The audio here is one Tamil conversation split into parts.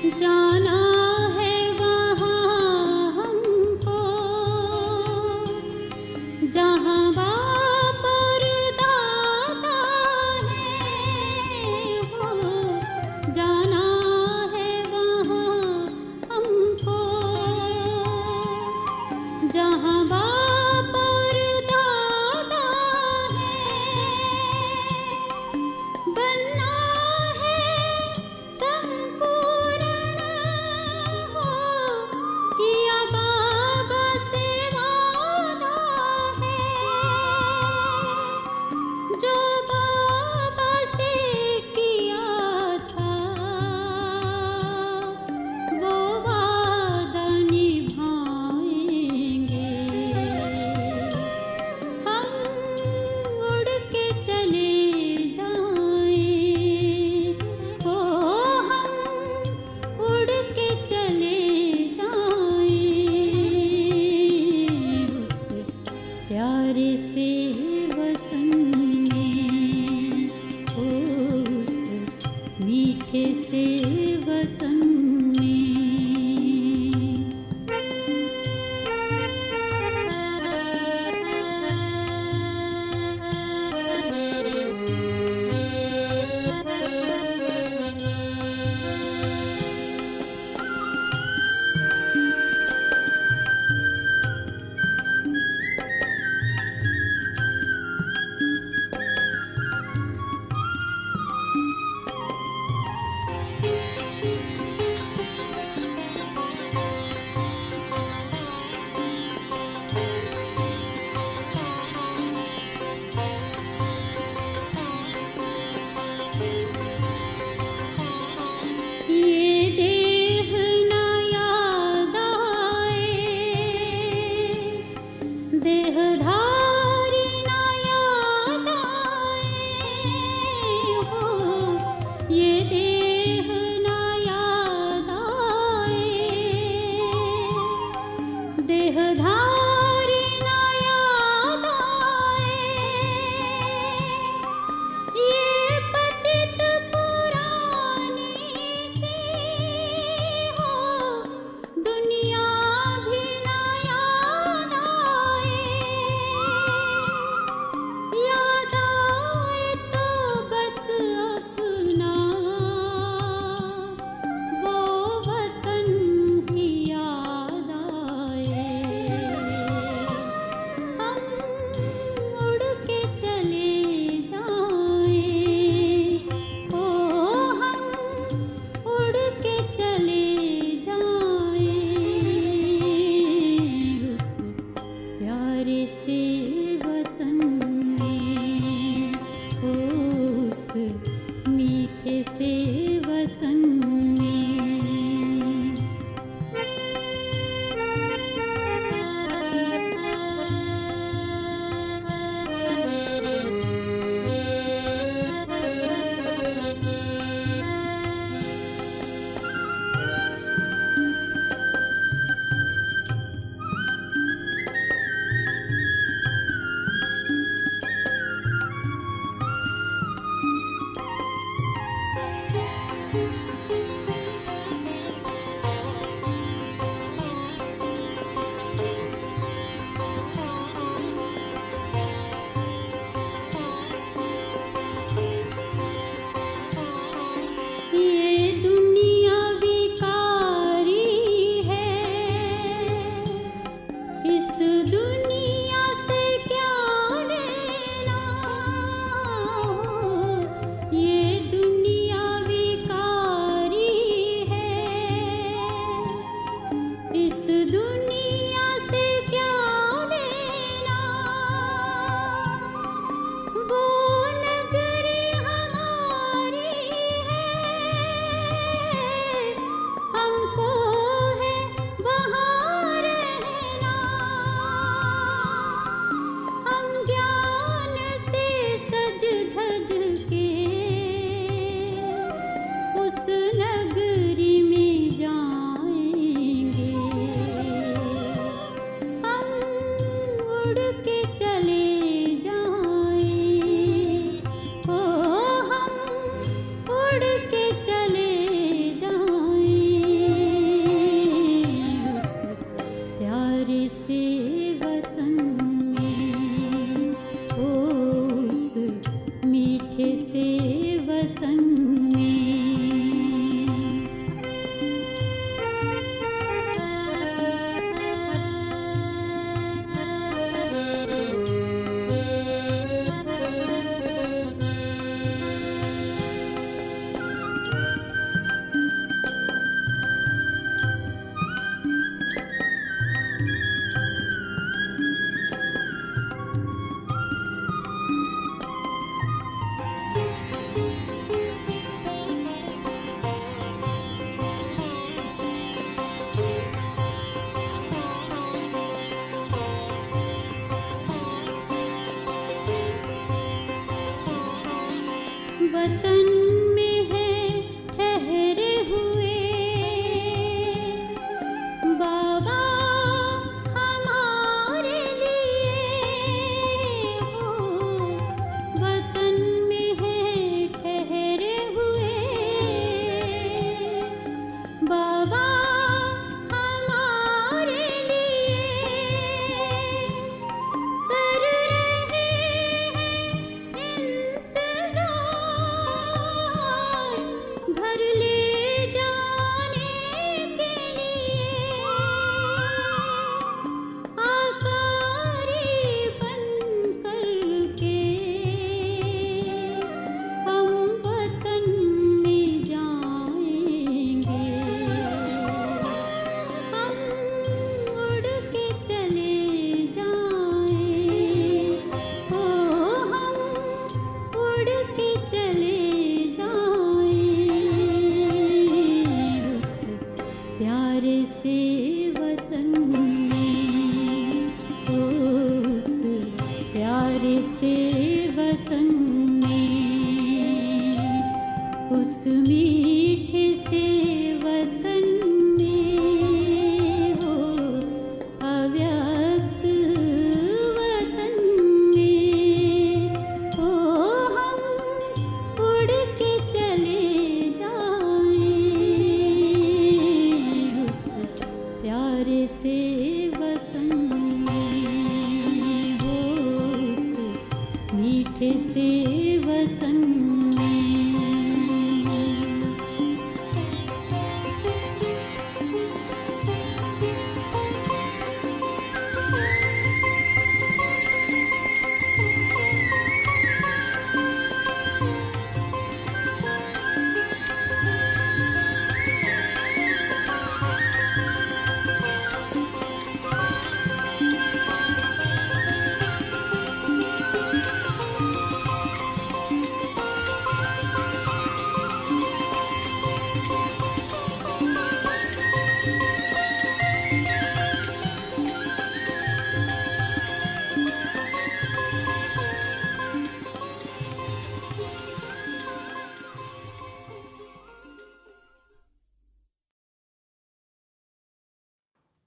जाना है वहाँ हमको जहाँ बाप और दादा है वो जाना है वहाँ हमको जहाँ बाप और दादा है बनना है संपूर्ण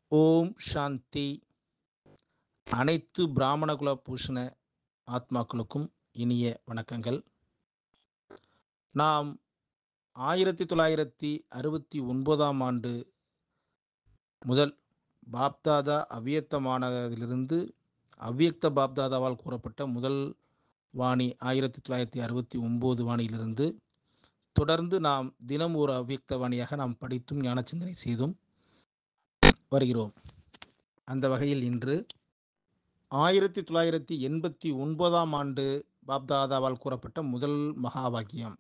ஓம் சாந்தி அனைத்து பிராமண குல பூஷண ஆத்மாக்களுக்கும் இனிய வணக்கங்கள் நாம் ஆயிரத்தி தொள்ளாயிரத்தி அறுபத்தி ஒன்பதாம் ஆண்டு முதல் பாப்தாதா அவ்வியக்தமானதிலிருந்து அவ்வியக்த பாப்தாதாவால் கூறப்பட்ட முதல் வாணி ஆயிரத்தி தொள்ளாயிரத்தி அறுபத்தி ஒம்பது வாணியிலிருந்து தொடர்ந்து நாம் தினம் ஒரு அவ்வியக்த வாணியாக நாம் படித்தும் ஞான சிந்தனை செய்தும் வருகிறோம் அந்த வகையில் இன்று ஆயிரத்தி தொள்ளாயிரத்தி எண்பத்தி ஒன்பதாம் ஆண்டு பாப்தாதாவால் கூறப்பட்ட முதல் மகா வாக்கியம்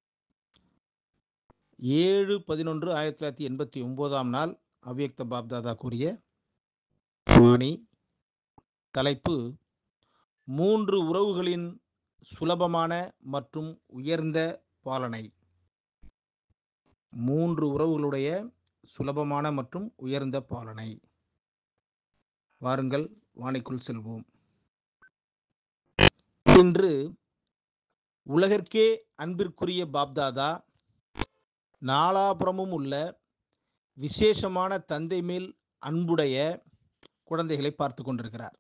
ஏழு பதினொன்று ஆயிரத்தி தொள்ளாயிரத்தி எண்பத்தி ஒன்பதாம் நாள் அவ்வியக்த பாப்தாதா கூறிய வாணி தலைப்பு மூன்று உறவுகளின் சுலபமான மற்றும் உயர்ந்த பாலனை மூன்று உறவுகளுடைய சுலபமான மற்றும் உயர்ந்த பாலனை வாருங்கள் வாணிக்குள் செல்வோம் இன்று உலகிற்கே அன்பிற்குரிய பாப்தாதா நாலாபுறமும் உள்ள விசேஷமான தந்தை மேல் அன்புடைய குழந்தைகளை பார்த்து கொண்டிருக்கிறார்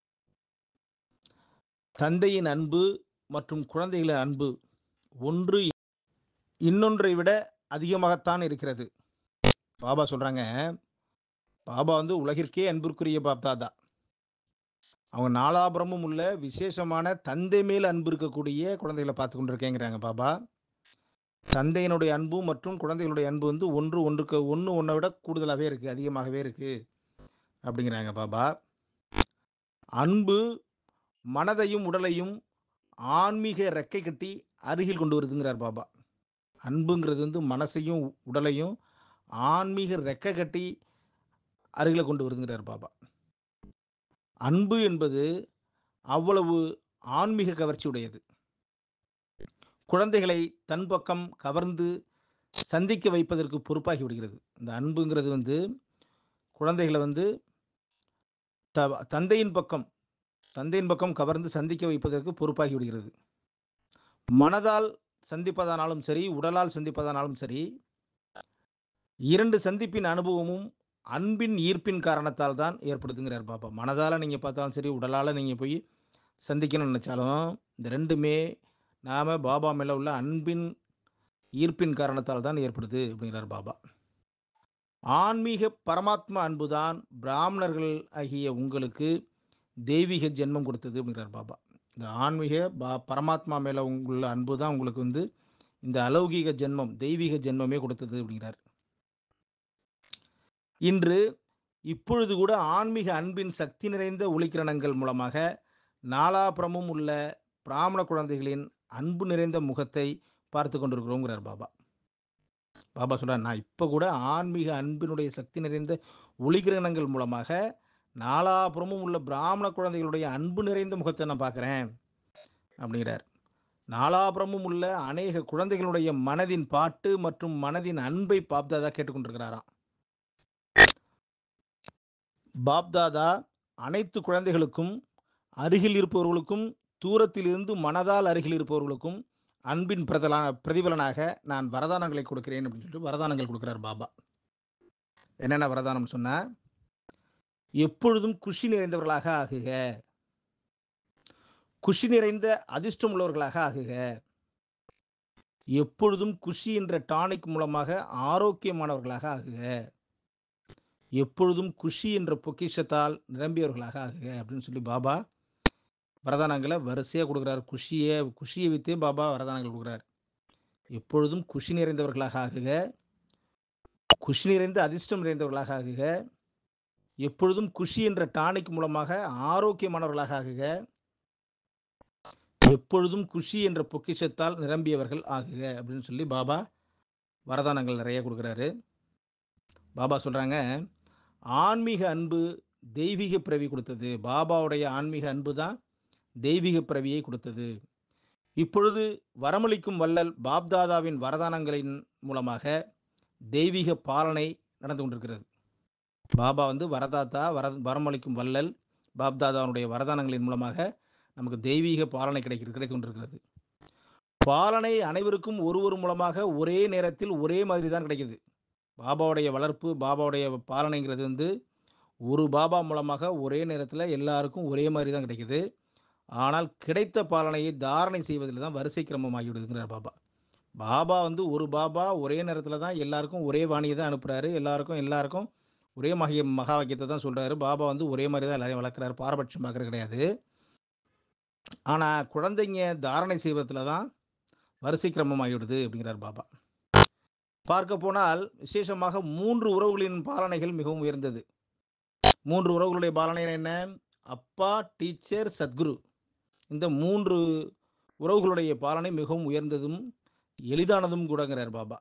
தந்தையின் அன்பு மற்றும் குழந்தைகளின் அன்பு ஒன்று இன்னொன்றை விட அதிகமாகத்தான் இருக்கிறது பாபா சொல்றாங்க பாபா வந்து உலகிற்கே அன்பிற்குரிய பாப்தாதா அவங்க நாலாபுரமும் உள்ள விசேஷமான தந்தை மேல் அன்பு இருக்கக்கூடிய குழந்தைகளை பார்த்து கொண்டிருக்கேங்கிறாங்க பாபா தந்தையினுடைய அன்பு மற்றும் குழந்தைகளுடைய அன்பு வந்து ஒன்று ஒன்றுக்கு ஒன்று ஒன்றை விட கூடுதலாகவே இருக்குது அதிகமாகவே இருக்குது அப்படிங்கிறாங்க பாபா அன்பு மனதையும் உடலையும் ஆன்மீக ரெக்கை கட்டி அருகில் கொண்டு வருதுங்கிறார் பாபா அன்புங்கிறது வந்து மனசையும் உடலையும் ஆன்மீக ரெக்கை கட்டி அருகில் கொண்டு வருதுங்கிறார் பாபா அன்பு என்பது அவ்வளவு ஆன்மீக கவர்ச்சி உடையது குழந்தைகளை தன் பக்கம் கவர்ந்து சந்திக்க வைப்பதற்கு பொறுப்பாகி விடுகிறது இந்த அன்புங்கிறது வந்து குழந்தைகளை வந்து த தந்தையின் பக்கம் தந்தையின் பக்கம் கவர்ந்து சந்திக்க வைப்பதற்கு பொறுப்பாகி விடுகிறது மனதால் சந்திப்பதானாலும் சரி உடலால் சந்திப்பதானாலும் சரி இரண்டு சந்திப்பின் அனுபவமும் அன்பின் ஈர்ப்பின் காரணத்தால் தான் ஏற்படுதுங்கிறார் பாப்பா மனதால் நீங்கள் பார்த்தாலும் சரி உடலால் நீங்கள் போய் சந்திக்கணும்னு நினச்சாலும் இந்த ரெண்டுமே நாம் பாபா மேலே உள்ள அன்பின் ஈர்ப்பின் காரணத்தால் தான் ஏற்படுது அப்படிங்கிறார் பாபா ஆன்மீக பரமாத்மா அன்பு தான் பிராமணர்கள் ஆகிய உங்களுக்கு தெய்வீக ஜென்மம் கொடுத்தது அப்படிங்கிறார் பாபா இந்த ஆன்மீக பா பரமாத்மா மேலே உள்ள அன்பு தான் உங்களுக்கு வந்து இந்த அலௌகீக ஜென்மம் தெய்வீக ஜென்மமே கொடுத்தது அப்படிங்கிறார் இன்று இப்பொழுது கூட ஆன்மீக அன்பின் சக்தி நிறைந்த ஒளிக்கிரணங்கள் மூலமாக நாலாபுறமும் உள்ள பிராமண குழந்தைகளின் அன்பு நிறைந்த முகத்தை பார்த்து கொண்டிருக்கிறோங்கிறார் பாபா பாபா சொல்கிறார் நான் இப்போ கூட ஆன்மீக அன்பினுடைய சக்தி நிறைந்த ஒளிகிரணங்கள் மூலமாக நாலாபுறமும் உள்ள பிராமண குழந்தைகளுடைய அன்பு நிறைந்த முகத்தை நான் பார்க்குறேன் அப்படிங்கிறார் நாலாபுறமும் உள்ள அநேக குழந்தைகளுடைய மனதின் பாட்டு மற்றும் மனதின் அன்பை பாப்தாதா கேட்டுக்கொண்டிருக்கிறாராம் பாப்தாதா அனைத்து குழந்தைகளுக்கும் அருகில் இருப்பவர்களுக்கும் தூரத்தில் இருந்து மனதால் அருகில் இருப்பவர்களுக்கும் அன்பின் பிரதலா பிரதிபலனாக நான் வரதானங்களை கொடுக்கிறேன் அப்படின்னு சொல்லிட்டு வரதானங்கள் கொடுக்குறார் பாபா என்னென்ன வரதானம் சொன்னால் எப்பொழுதும் குஷி நிறைந்தவர்களாக ஆகுக குஷி நிறைந்த அதிர்ஷ்டம் உள்ளவர்களாக ஆகுக எப்பொழுதும் குஷி என்ற டானிக் மூலமாக ஆரோக்கியமானவர்களாக ஆகுக எப்பொழுதும் குஷி என்ற பொக்கிஷத்தால் நிரம்பியவர்களாக ஆகுக அப்படின்னு சொல்லி பாபா வரதானங்களை வரிசையாக கொடுக்குறார் குஷியை குஷியை வைத்தே பாபா வரதானங்கள் கொடுக்குறார் எப்பொழுதும் குஷி நிறைந்தவர்களாக ஆகுக குஷி நிறைந்த அதிர்ஷ்டம் நிறைந்தவர்களாக ஆகுக எப்பொழுதும் குஷி என்ற டானிக் மூலமாக ஆரோக்கியமானவர்களாக ஆகுக எப்பொழுதும் குஷி என்ற பொக்கிஷத்தால் நிரம்பியவர்கள் ஆகுக அப்படின்னு சொல்லி பாபா வரதானங்கள் நிறைய கொடுக்குறாரு பாபா சொல்கிறாங்க ஆன்மீக அன்பு தெய்வீக பிறவி கொடுத்தது பாபாவுடைய ஆன்மீக அன்பு தான் தெய்வீக பிறவியை கொடுத்தது இப்பொழுது வரமளிக்கும் வள்ளல் பாப்தாதாவின் வரதானங்களின் மூலமாக தெய்வீக பாலனை நடந்து கொண்டிருக்கிறது பாபா வந்து வரதாத்தா வர வரமளிக்கும் வள்ளல் பாப்தாதாவுடைய வரதானங்களின் மூலமாக நமக்கு தெய்வீக பாலனை கிடைக்கிறது கிடைத்து கொண்டிருக்கிறது பாலனை அனைவருக்கும் ஒருவர் மூலமாக ஒரே நேரத்தில் ஒரே மாதிரி தான் கிடைக்குது பாபாவுடைய வளர்ப்பு பாபாவுடைய பாலனைங்கிறது வந்து ஒரு பாபா மூலமாக ஒரே நேரத்தில் எல்லாருக்கும் ஒரே மாதிரி தான் கிடைக்குது ஆனால் கிடைத்த பாலனையை தாரணை செய்வதில் தான் வரிசை கிரமமாகி விடுதுங்கிறார் பாபா பாபா வந்து ஒரு பாபா ஒரே நேரத்தில் தான் எல்லாருக்கும் ஒரே வாணியை தான் அனுப்புகிறாரு எல்லாருக்கும் எல்லாருக்கும் ஒரே மகிய மகா வாக்கியத்தை தான் சொல்கிறாரு பாபா வந்து ஒரே மாதிரி தான் எல்லாரையும் வளர்க்குறாரு பாரபட்சம் பார்க்குறது கிடையாது ஆனால் குழந்தைங்க தாரணை செய்வதில் தான் வரிசை கிரமமாகிவிடுது அப்படிங்கிறார் பாபா பார்க்க போனால் விசேஷமாக மூன்று உறவுகளின் பாலனைகள் மிகவும் உயர்ந்தது மூன்று உறவுகளுடைய பாலனை என்ன அப்பா டீச்சர் சத்குரு இந்த மூன்று உறவுகளுடைய பாலனை மிகவும் உயர்ந்ததும் எளிதானதும் கூடங்கிறார் பாபா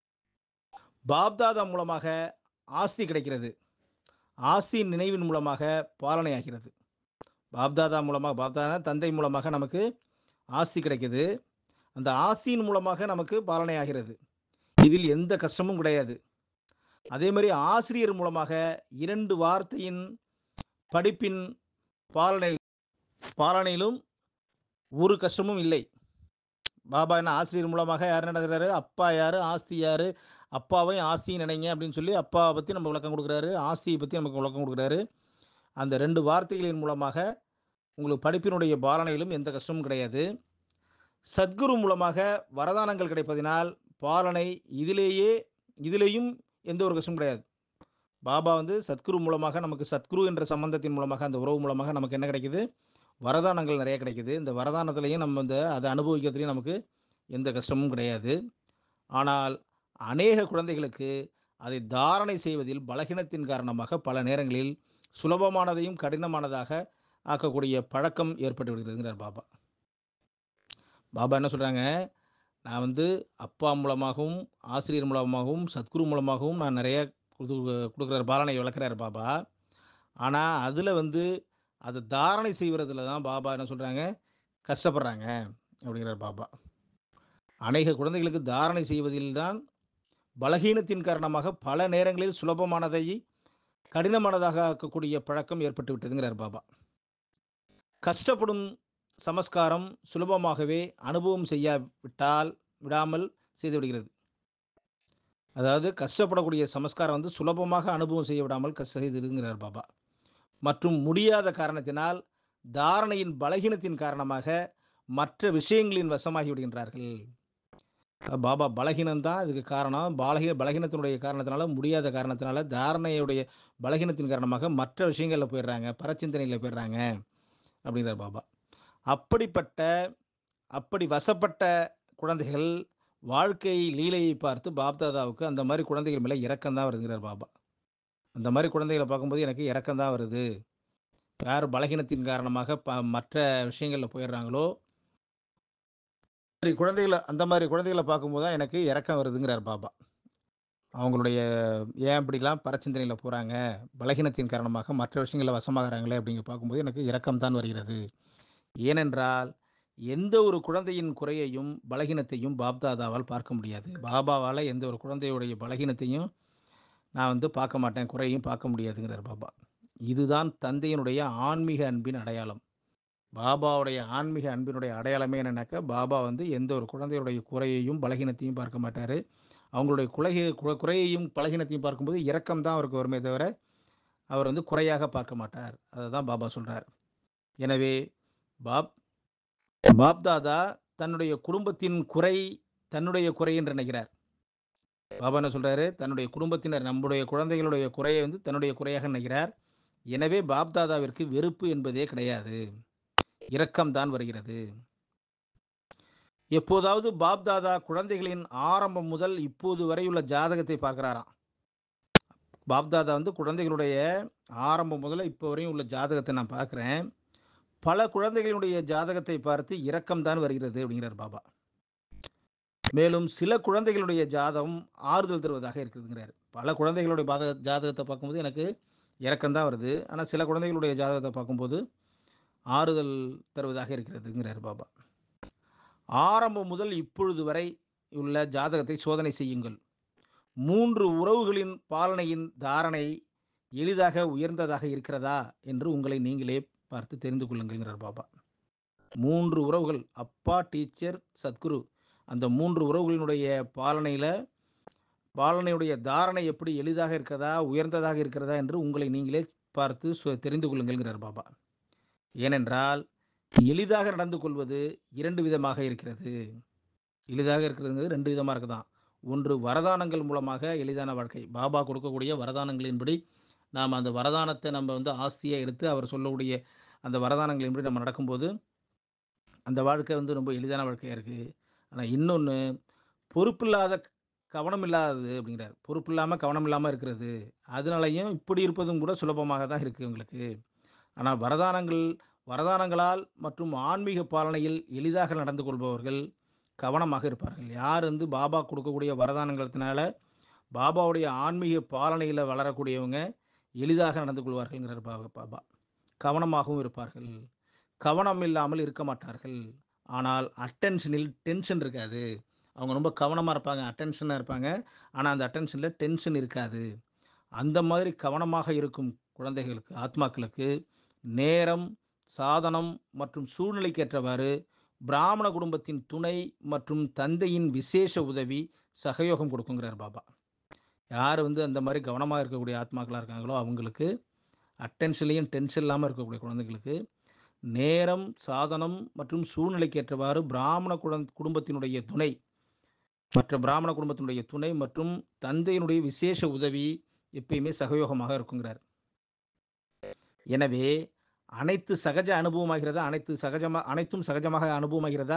பாப்தாதா மூலமாக ஆஸ்தி கிடைக்கிறது ஆஸ்தியின் நினைவின் மூலமாக பாலனை ஆகிறது பாப்தாதா மூலமாக பாப்தாதா தந்தை மூலமாக நமக்கு ஆஸ்தி கிடைக்குது அந்த ஆஸ்தியின் மூலமாக நமக்கு பாலனை ஆகிறது இதில் எந்த கஷ்டமும் கிடையாது அதே மாதிரி ஆசிரியர் மூலமாக இரண்டு வார்த்தையின் படிப்பின் பாலனை பாலனையிலும் ஒரு கஷ்டமும் இல்லை பாபா என்ன ஆசிரியர் மூலமாக யார் நடக்கிறாரு அப்பா யார் ஆஸ்தி யார் அப்பாவையும் ஆஸ்தியும் நினைங்க அப்படின்னு சொல்லி அப்பாவை பற்றி நம்ம விளக்கம் கொடுக்குறாரு ஆஸ்தியை பற்றி நமக்கு விளக்கம் கொடுக்குறாரு அந்த ரெண்டு வார்த்தைகளின் மூலமாக உங்களுக்கு படிப்பினுடைய பாலனையிலும் எந்த கஷ்டமும் கிடையாது சத்குரு மூலமாக வரதானங்கள் கிடைப்பதினால் பாலனை இதிலேயே இதிலேயும் எந்த ஒரு கஷ்டமும் கிடையாது பாபா வந்து சத்குரு மூலமாக நமக்கு சத்குரு என்ற சம்பந்தத்தின் மூலமாக அந்த உறவு மூலமாக நமக்கு என்ன கிடைக்குது வரதானங்கள் நிறைய கிடைக்குது இந்த வரதானத்திலையும் நம்ம இந்த அதை அனுபவிக்கிறதுலையும் நமக்கு எந்த கஷ்டமும் கிடையாது ஆனால் அநேக குழந்தைகளுக்கு அதை தாரணை செய்வதில் பலகீனத்தின் காரணமாக பல நேரங்களில் சுலபமானதையும் கடினமானதாக ஆக்கக்கூடிய பழக்கம் ஏற்பட்டு விடுகிறதுங்கிறார் பாபா பாபா என்ன சொல்கிறாங்க நான் வந்து அப்பா மூலமாகவும் ஆசிரியர் மூலமாகவும் சத்குரு மூலமாகவும் நான் நிறைய கொடு கொடுக்குற பாலனை விளக்குறாரு பாபா ஆனால் அதில் வந்து அதை தாரணை செய்வதில் தான் பாபா என்ன சொல்கிறாங்க கஷ்டப்படுறாங்க அப்படிங்கிறார் பாபா அநேக குழந்தைகளுக்கு தாரணை செய்வதில் தான் பலகீனத்தின் காரணமாக பல நேரங்களில் சுலபமானதை கடினமானதாக ஆக்கக்கூடிய பழக்கம் ஏற்பட்டு விட்டதுங்கிறார் பாபா கஷ்டப்படும் சமஸ்காரம் சுலபமாகவே அனுபவம் செய்யாவிட்டால் விடாமல் செய்து விடுகிறது அதாவது கஷ்டப்படக்கூடிய சமஸ்காரம் வந்து சுலபமாக அனுபவம் செய்ய விடாமல் கஷ்ட செய்திருங்கிறார் பாபா மற்றும் முடியாத காரணத்தினால் தாரணையின் பலகீனத்தின் காரணமாக மற்ற விஷயங்களின் வசமாகி விடுகின்றார்கள் பாபா பலகீனம்தான் இதுக்கு காரணம் பலகீன பலகீனத்தினுடைய காரணத்தினால முடியாத காரணத்தினால தாரணையுடைய பலகீனத்தின் காரணமாக மற்ற விஷயங்களில் போயிடுறாங்க பரச்சிந்தனையில் போயிடுறாங்க அப்படிங்கிறார் பாபா அப்படிப்பட்ட அப்படி வசப்பட்ட குழந்தைகள் வாழ்க்கை லீலையை பார்த்து பாப்தாதாவுக்கு அந்த மாதிரி குழந்தைகள் மேலே இறக்கம் தான் வருதுங்கிறார் பாபா அந்த மாதிரி குழந்தைகளை பார்க்கும்போது எனக்கு இறக்கம் தான் வருது யார் பலகீனத்தின் காரணமாக ப மற்ற விஷயங்களில் போயிடுறாங்களோ மாதிரி குழந்தைகளை அந்த மாதிரி குழந்தைகளை பார்க்கும்போது தான் எனக்கு இறக்கம் வருதுங்கிறார் பாபா அவங்களுடைய ஏன் இப்படிலாம் பரச்சிந்தனையில் போகிறாங்க பலகீனத்தின் காரணமாக மற்ற விஷயங்களில் வசமாகறாங்களே அப்படிங்க பார்க்கும்போது எனக்கு இரக்கம் தான் வருகிறது ஏனென்றால் எந்த ஒரு குழந்தையின் குறையையும் பலகீனத்தையும் பாப்தாதாவால் பார்க்க முடியாது பாபாவால் எந்த ஒரு குழந்தையுடைய பலகீனத்தையும் நான் வந்து பார்க்க மாட்டேன் குறையும் பார்க்க முடியாதுங்கிறார் பாபா இதுதான் தந்தையினுடைய ஆன்மீக அன்பின் அடையாளம் பாபாவுடைய ஆன்மீக அன்பினுடைய அடையாளமே என்னன்னாக்கா பாபா வந்து எந்த ஒரு குழந்தையுடைய குறையையும் பலகீனத்தையும் பார்க்க மாட்டார் அவங்களுடைய குலகி கு- குறையையும் பலகீனத்தையும் பார்க்கும்போது இரக்கம் தான் அவருக்கு வருமே தவிர அவர் வந்து குறையாக பார்க்க மாட்டார் அதை தான் பாபா சொல்கிறார் எனவே பாப் பாப்தாதா தன்னுடைய குடும்பத்தின் குறை தன்னுடைய குறை என்று நினைக்கிறார் பாபா என்ன சொல்றாரு தன்னுடைய குடும்பத்தினர் நம்முடைய குழந்தைகளுடைய குறையை வந்து தன்னுடைய குறையாக நினைக்கிறார் எனவே பாப்தாதாவிற்கு வெறுப்பு என்பதே கிடையாது இரக்கம்தான் வருகிறது எப்போதாவது பாப்தாதா குழந்தைகளின் ஆரம்பம் முதல் இப்போது வரையுள்ள ஜாதகத்தை பார்க்கிறாராம் பாப்தாதா வந்து குழந்தைகளுடைய ஆரம்பம் முதல்ல இப்போ வரையும் உள்ள ஜாதகத்தை நான் பார்க்குறேன் பல குழந்தைகளுடைய ஜாதகத்தை பார்த்து இரக்கம்தான் வருகிறது அப்படிங்கிறார் பாபா மேலும் சில குழந்தைகளுடைய ஜாதகம் ஆறுதல் தருவதாக இருக்குதுங்கிறார் பல குழந்தைகளுடைய பாத ஜாதகத்தை பார்க்கும்போது எனக்கு இரக்கம்தான் வருது ஆனால் சில குழந்தைகளுடைய ஜாதகத்தை பார்க்கும்போது ஆறுதல் தருவதாக இருக்கிறதுங்கிறார் பாபா ஆரம்பம் முதல் இப்பொழுது வரை உள்ள ஜாதகத்தை சோதனை செய்யுங்கள் மூன்று உறவுகளின் பாலனையின் தாரணை எளிதாக உயர்ந்ததாக இருக்கிறதா என்று உங்களை நீங்களே பார்த்து தெரிந்து கொள்ளுங்கிறார் பாபா மூன்று உறவுகள் அப்பா டீச்சர் சத்குரு அந்த மூன்று உறவுகளினுடைய பாலனையில் பாலனையுடைய தாரணை எப்படி எளிதாக இருக்கிறதா உயர்ந்ததாக இருக்கிறதா என்று உங்களை நீங்களே பார்த்து சு- தெரிந்து கொள்ளுங்கள்ங்கிறார் பாபா ஏனென்றால் எளிதாக நடந்து கொள்வது இரண்டு விதமாக இருக்கிறது எளிதாக இருக்கிறதுங்கிறது ரெண்டு விதமாக இருக்குதான் ஒன்று வரதானங்கள் மூலமாக எளிதான வாழ்க்கை பாபா கொடுக்கக்கூடிய வரதானங்களின்படி நாம் அந்த வரதானத்தை நம்ம வந்து ஆஸ்தியாக எடுத்து அவர் சொல்லக்கூடிய அந்த வரதானங்களின்படி நம்ம நடக்கும்போது அந்த வாழ்க்கை வந்து ரொம்ப எளிதான வாழ்க்கையாக இருக்குது ஆனால் இன்னொன்று பொறுப்பில்லாத கவனம் இல்லாதது அப்படிங்கிறார் பொறுப்பு இல்லாமல் கவனம் இல்லாமல் இருக்கிறது அதனாலையும் இப்படி இருப்பதும் கூட சுலபமாக தான் இருக்குது உங்களுக்கு ஆனால் வரதானங்கள் வரதானங்களால் மற்றும் ஆன்மீக பாலனையில் எளிதாக நடந்து கொள்பவர்கள் கவனமாக இருப்பார்கள் யார் வந்து பாபா கொடுக்கக்கூடிய வரதானங்களத்தினால பாபாவுடைய ஆன்மீக பாலனையில் வளரக்கூடியவங்க எளிதாக நடந்து கொள்வார்கள்ங்கிறார் பாபா பாபா கவனமாகவும் இருப்பார்கள் கவனம் இல்லாமல் இருக்க மாட்டார்கள் ஆனால் அட்டென்ஷனில் டென்ஷன் இருக்காது அவங்க ரொம்ப கவனமாக இருப்பாங்க அட்டென்ஷனாக இருப்பாங்க ஆனால் அந்த அட்டென்ஷனில் டென்ஷன் இருக்காது அந்த மாதிரி கவனமாக இருக்கும் குழந்தைகளுக்கு ஆத்மாக்களுக்கு நேரம் சாதனம் மற்றும் சூழ்நிலைக்கேற்றவாறு பிராமண குடும்பத்தின் துணை மற்றும் தந்தையின் விசேஷ உதவி சகயோகம் கொடுக்குங்கிறார் பாபா யார் வந்து அந்த மாதிரி கவனமாக இருக்கக்கூடிய ஆத்மாக்களாக இருக்காங்களோ அவங்களுக்கு அட்டென்ஷன்லேயும் டென்ஷன் இல்லாமல் இருக்கக்கூடிய குழந்தைகளுக்கு நேரம் சாதனம் மற்றும் சூழ்நிலைக்கேற்றவாறு பிராமண குடம் குடும்பத்தினுடைய துணை மற்ற பிராமண குடும்பத்தினுடைய துணை மற்றும் தந்தையினுடைய விசேஷ உதவி எப்பயுமே சகயோகமாக இருக்குங்கிறார் எனவே அனைத்து சகஜ அனுபவமாகிறதா அனைத்து சகஜமாக அனைத்தும் சகஜமாக அனுபவமாகிறதா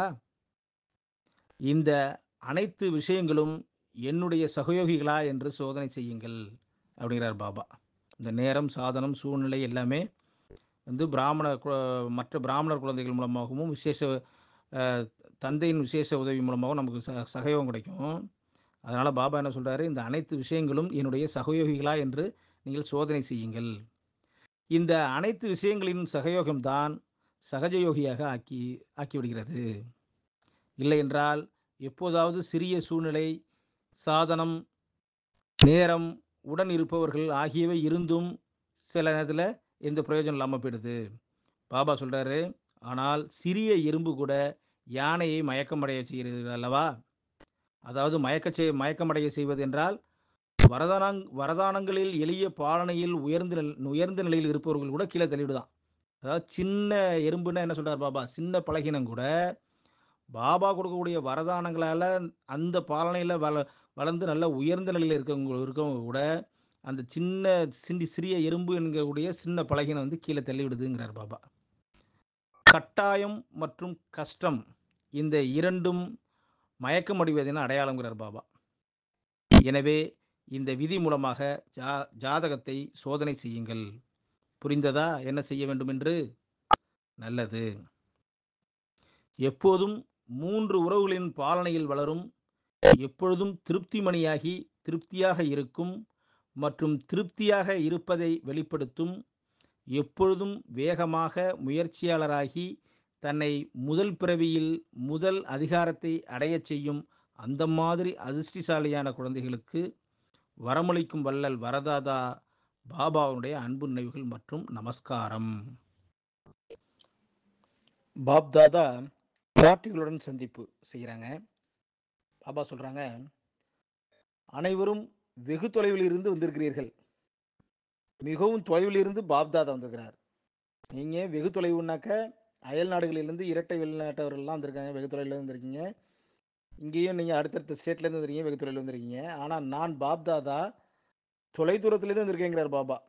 இந்த அனைத்து விஷயங்களும் என்னுடைய சகயோகிகளா என்று சோதனை செய்யுங்கள் அப்படிங்கிறார் பாபா இந்த நேரம் சாதனம் சூழ்நிலை எல்லாமே வந்து பிராமண கு- மற்ற பிராமணர் குழந்தைகள் மூலமாகவும் விசேஷ அஹ், தந்தையின் விசேஷ உதவி மூலமாகவும் நமக்கு ச சகயோகம் கிடைக்கும் அதனால் பாபா என்ன சொல்கிறாரு இந்த அனைத்து விஷயங்களும் என்னுடைய சகயோகிகளா என்று நீங்கள் சோதனை செய்யுங்கள் இந்த அனைத்து விஷயங்களின் சகயோகம்தான் சகஜயோகியாக ஆக்கி ஆக்கிவிடுகிறது இல்லை என்றால் எப்போதாவது சிறிய சூழ்நிலை சாதனம் நேரம் உடன் இருப்பவர்கள் ஆகியவை இருந்தும் சில நேரத்தில் எந்த பிரயோஜனம் இல்லாமல் போயிடுது பாபா சொல்கிறாரு ஆனால் சிறிய எறும்பு கூட யானையை மயக்கமடைய செய்கிறது அல்லவா அதாவது மயக்க செய் மயக்கமடைய செய்வது என்றால் வரதானங் வரதானங்களில் எளிய பாலனையில் உயர்ந்த நில உயர்ந்த நிலையில் இருப்பவர்கள் கூட கீழே தள்ளிவிடுதான் அதாவது சின்ன எறும்புன்னா என்ன சொல்றார் பாபா சின்ன பலகினம் கூட பாபா கொடுக்கக்கூடிய வரதானங்களால் அந்த பாலனையில் வள வளர்ந்து நல்ல உயர்ந்த நிலையில் இருக்கவங்க இருக்கவங்க கூட அந்த சின்ன சிண்டி சிறிய எறும்பு என்கக்கூடிய சின்ன பலகினம் வந்து கீழே தள்ளி விடுதுங்கிறார் பாபா கட்டாயம் மற்றும் கஷ்டம் இந்த இரண்டும் மயக்கமடைவதின் அடையாளங்கிறார் பாபா எனவே இந்த விதி மூலமாக ஜா ஜாதகத்தை சோதனை செய்யுங்கள் புரிந்ததா என்ன செய்ய வேண்டும் என்று நல்லது எப்போதும் மூன்று உறவுகளின் பாலனையில் வளரும் எப்பொழுதும் திருப்திமணியாகி திருப்தியாக இருக்கும் மற்றும் திருப்தியாக இருப்பதை வெளிப்படுத்தும் எப்பொழுதும் வேகமாக முயற்சியாளராகி தன்னை முதல் பிறவியில் முதல் அதிகாரத்தை அடையச் செய்யும் அந்த மாதிரி அதிர்ஷ்டிசாலியான குழந்தைகளுக்கு வரமளிக்கும் வள்ளல் வரதாதா பாபாவுடைய அன்பு நினைவுகள் மற்றும் நமஸ்காரம் பாப்தாதா பாட்டிகளுடன் சந்திப்பு செய்கிறாங்க பாபா சொல்கிறாங்க அனைவரும் வெகு தொலைவில் இருந்து வந்திருக்கிறீர்கள் மிகவும் தொலைவில் இருந்து பாப்தாதா வந்திருக்கிறார் நீங்கள் வெகு தொலைவுனாக்க அயல் நாடுகளிலிருந்து இரட்டை வெளிநாட்டவர்கள்லாம் வந்திருக்காங்க வெகு தொலைவில் வந்திருக்கீங்க இங்கேயும் நீங்கள் அடுத்தடுத்த ஸ்டேட்லேருந்து வந்திருக்கீங்க வெகு தொலைவில் வந்திருக்கீங்க ஆனால் நான் பாப்தாதா தொலை தூரத்திலிருந்து வந்திருக்கேங்கிறார் பாபா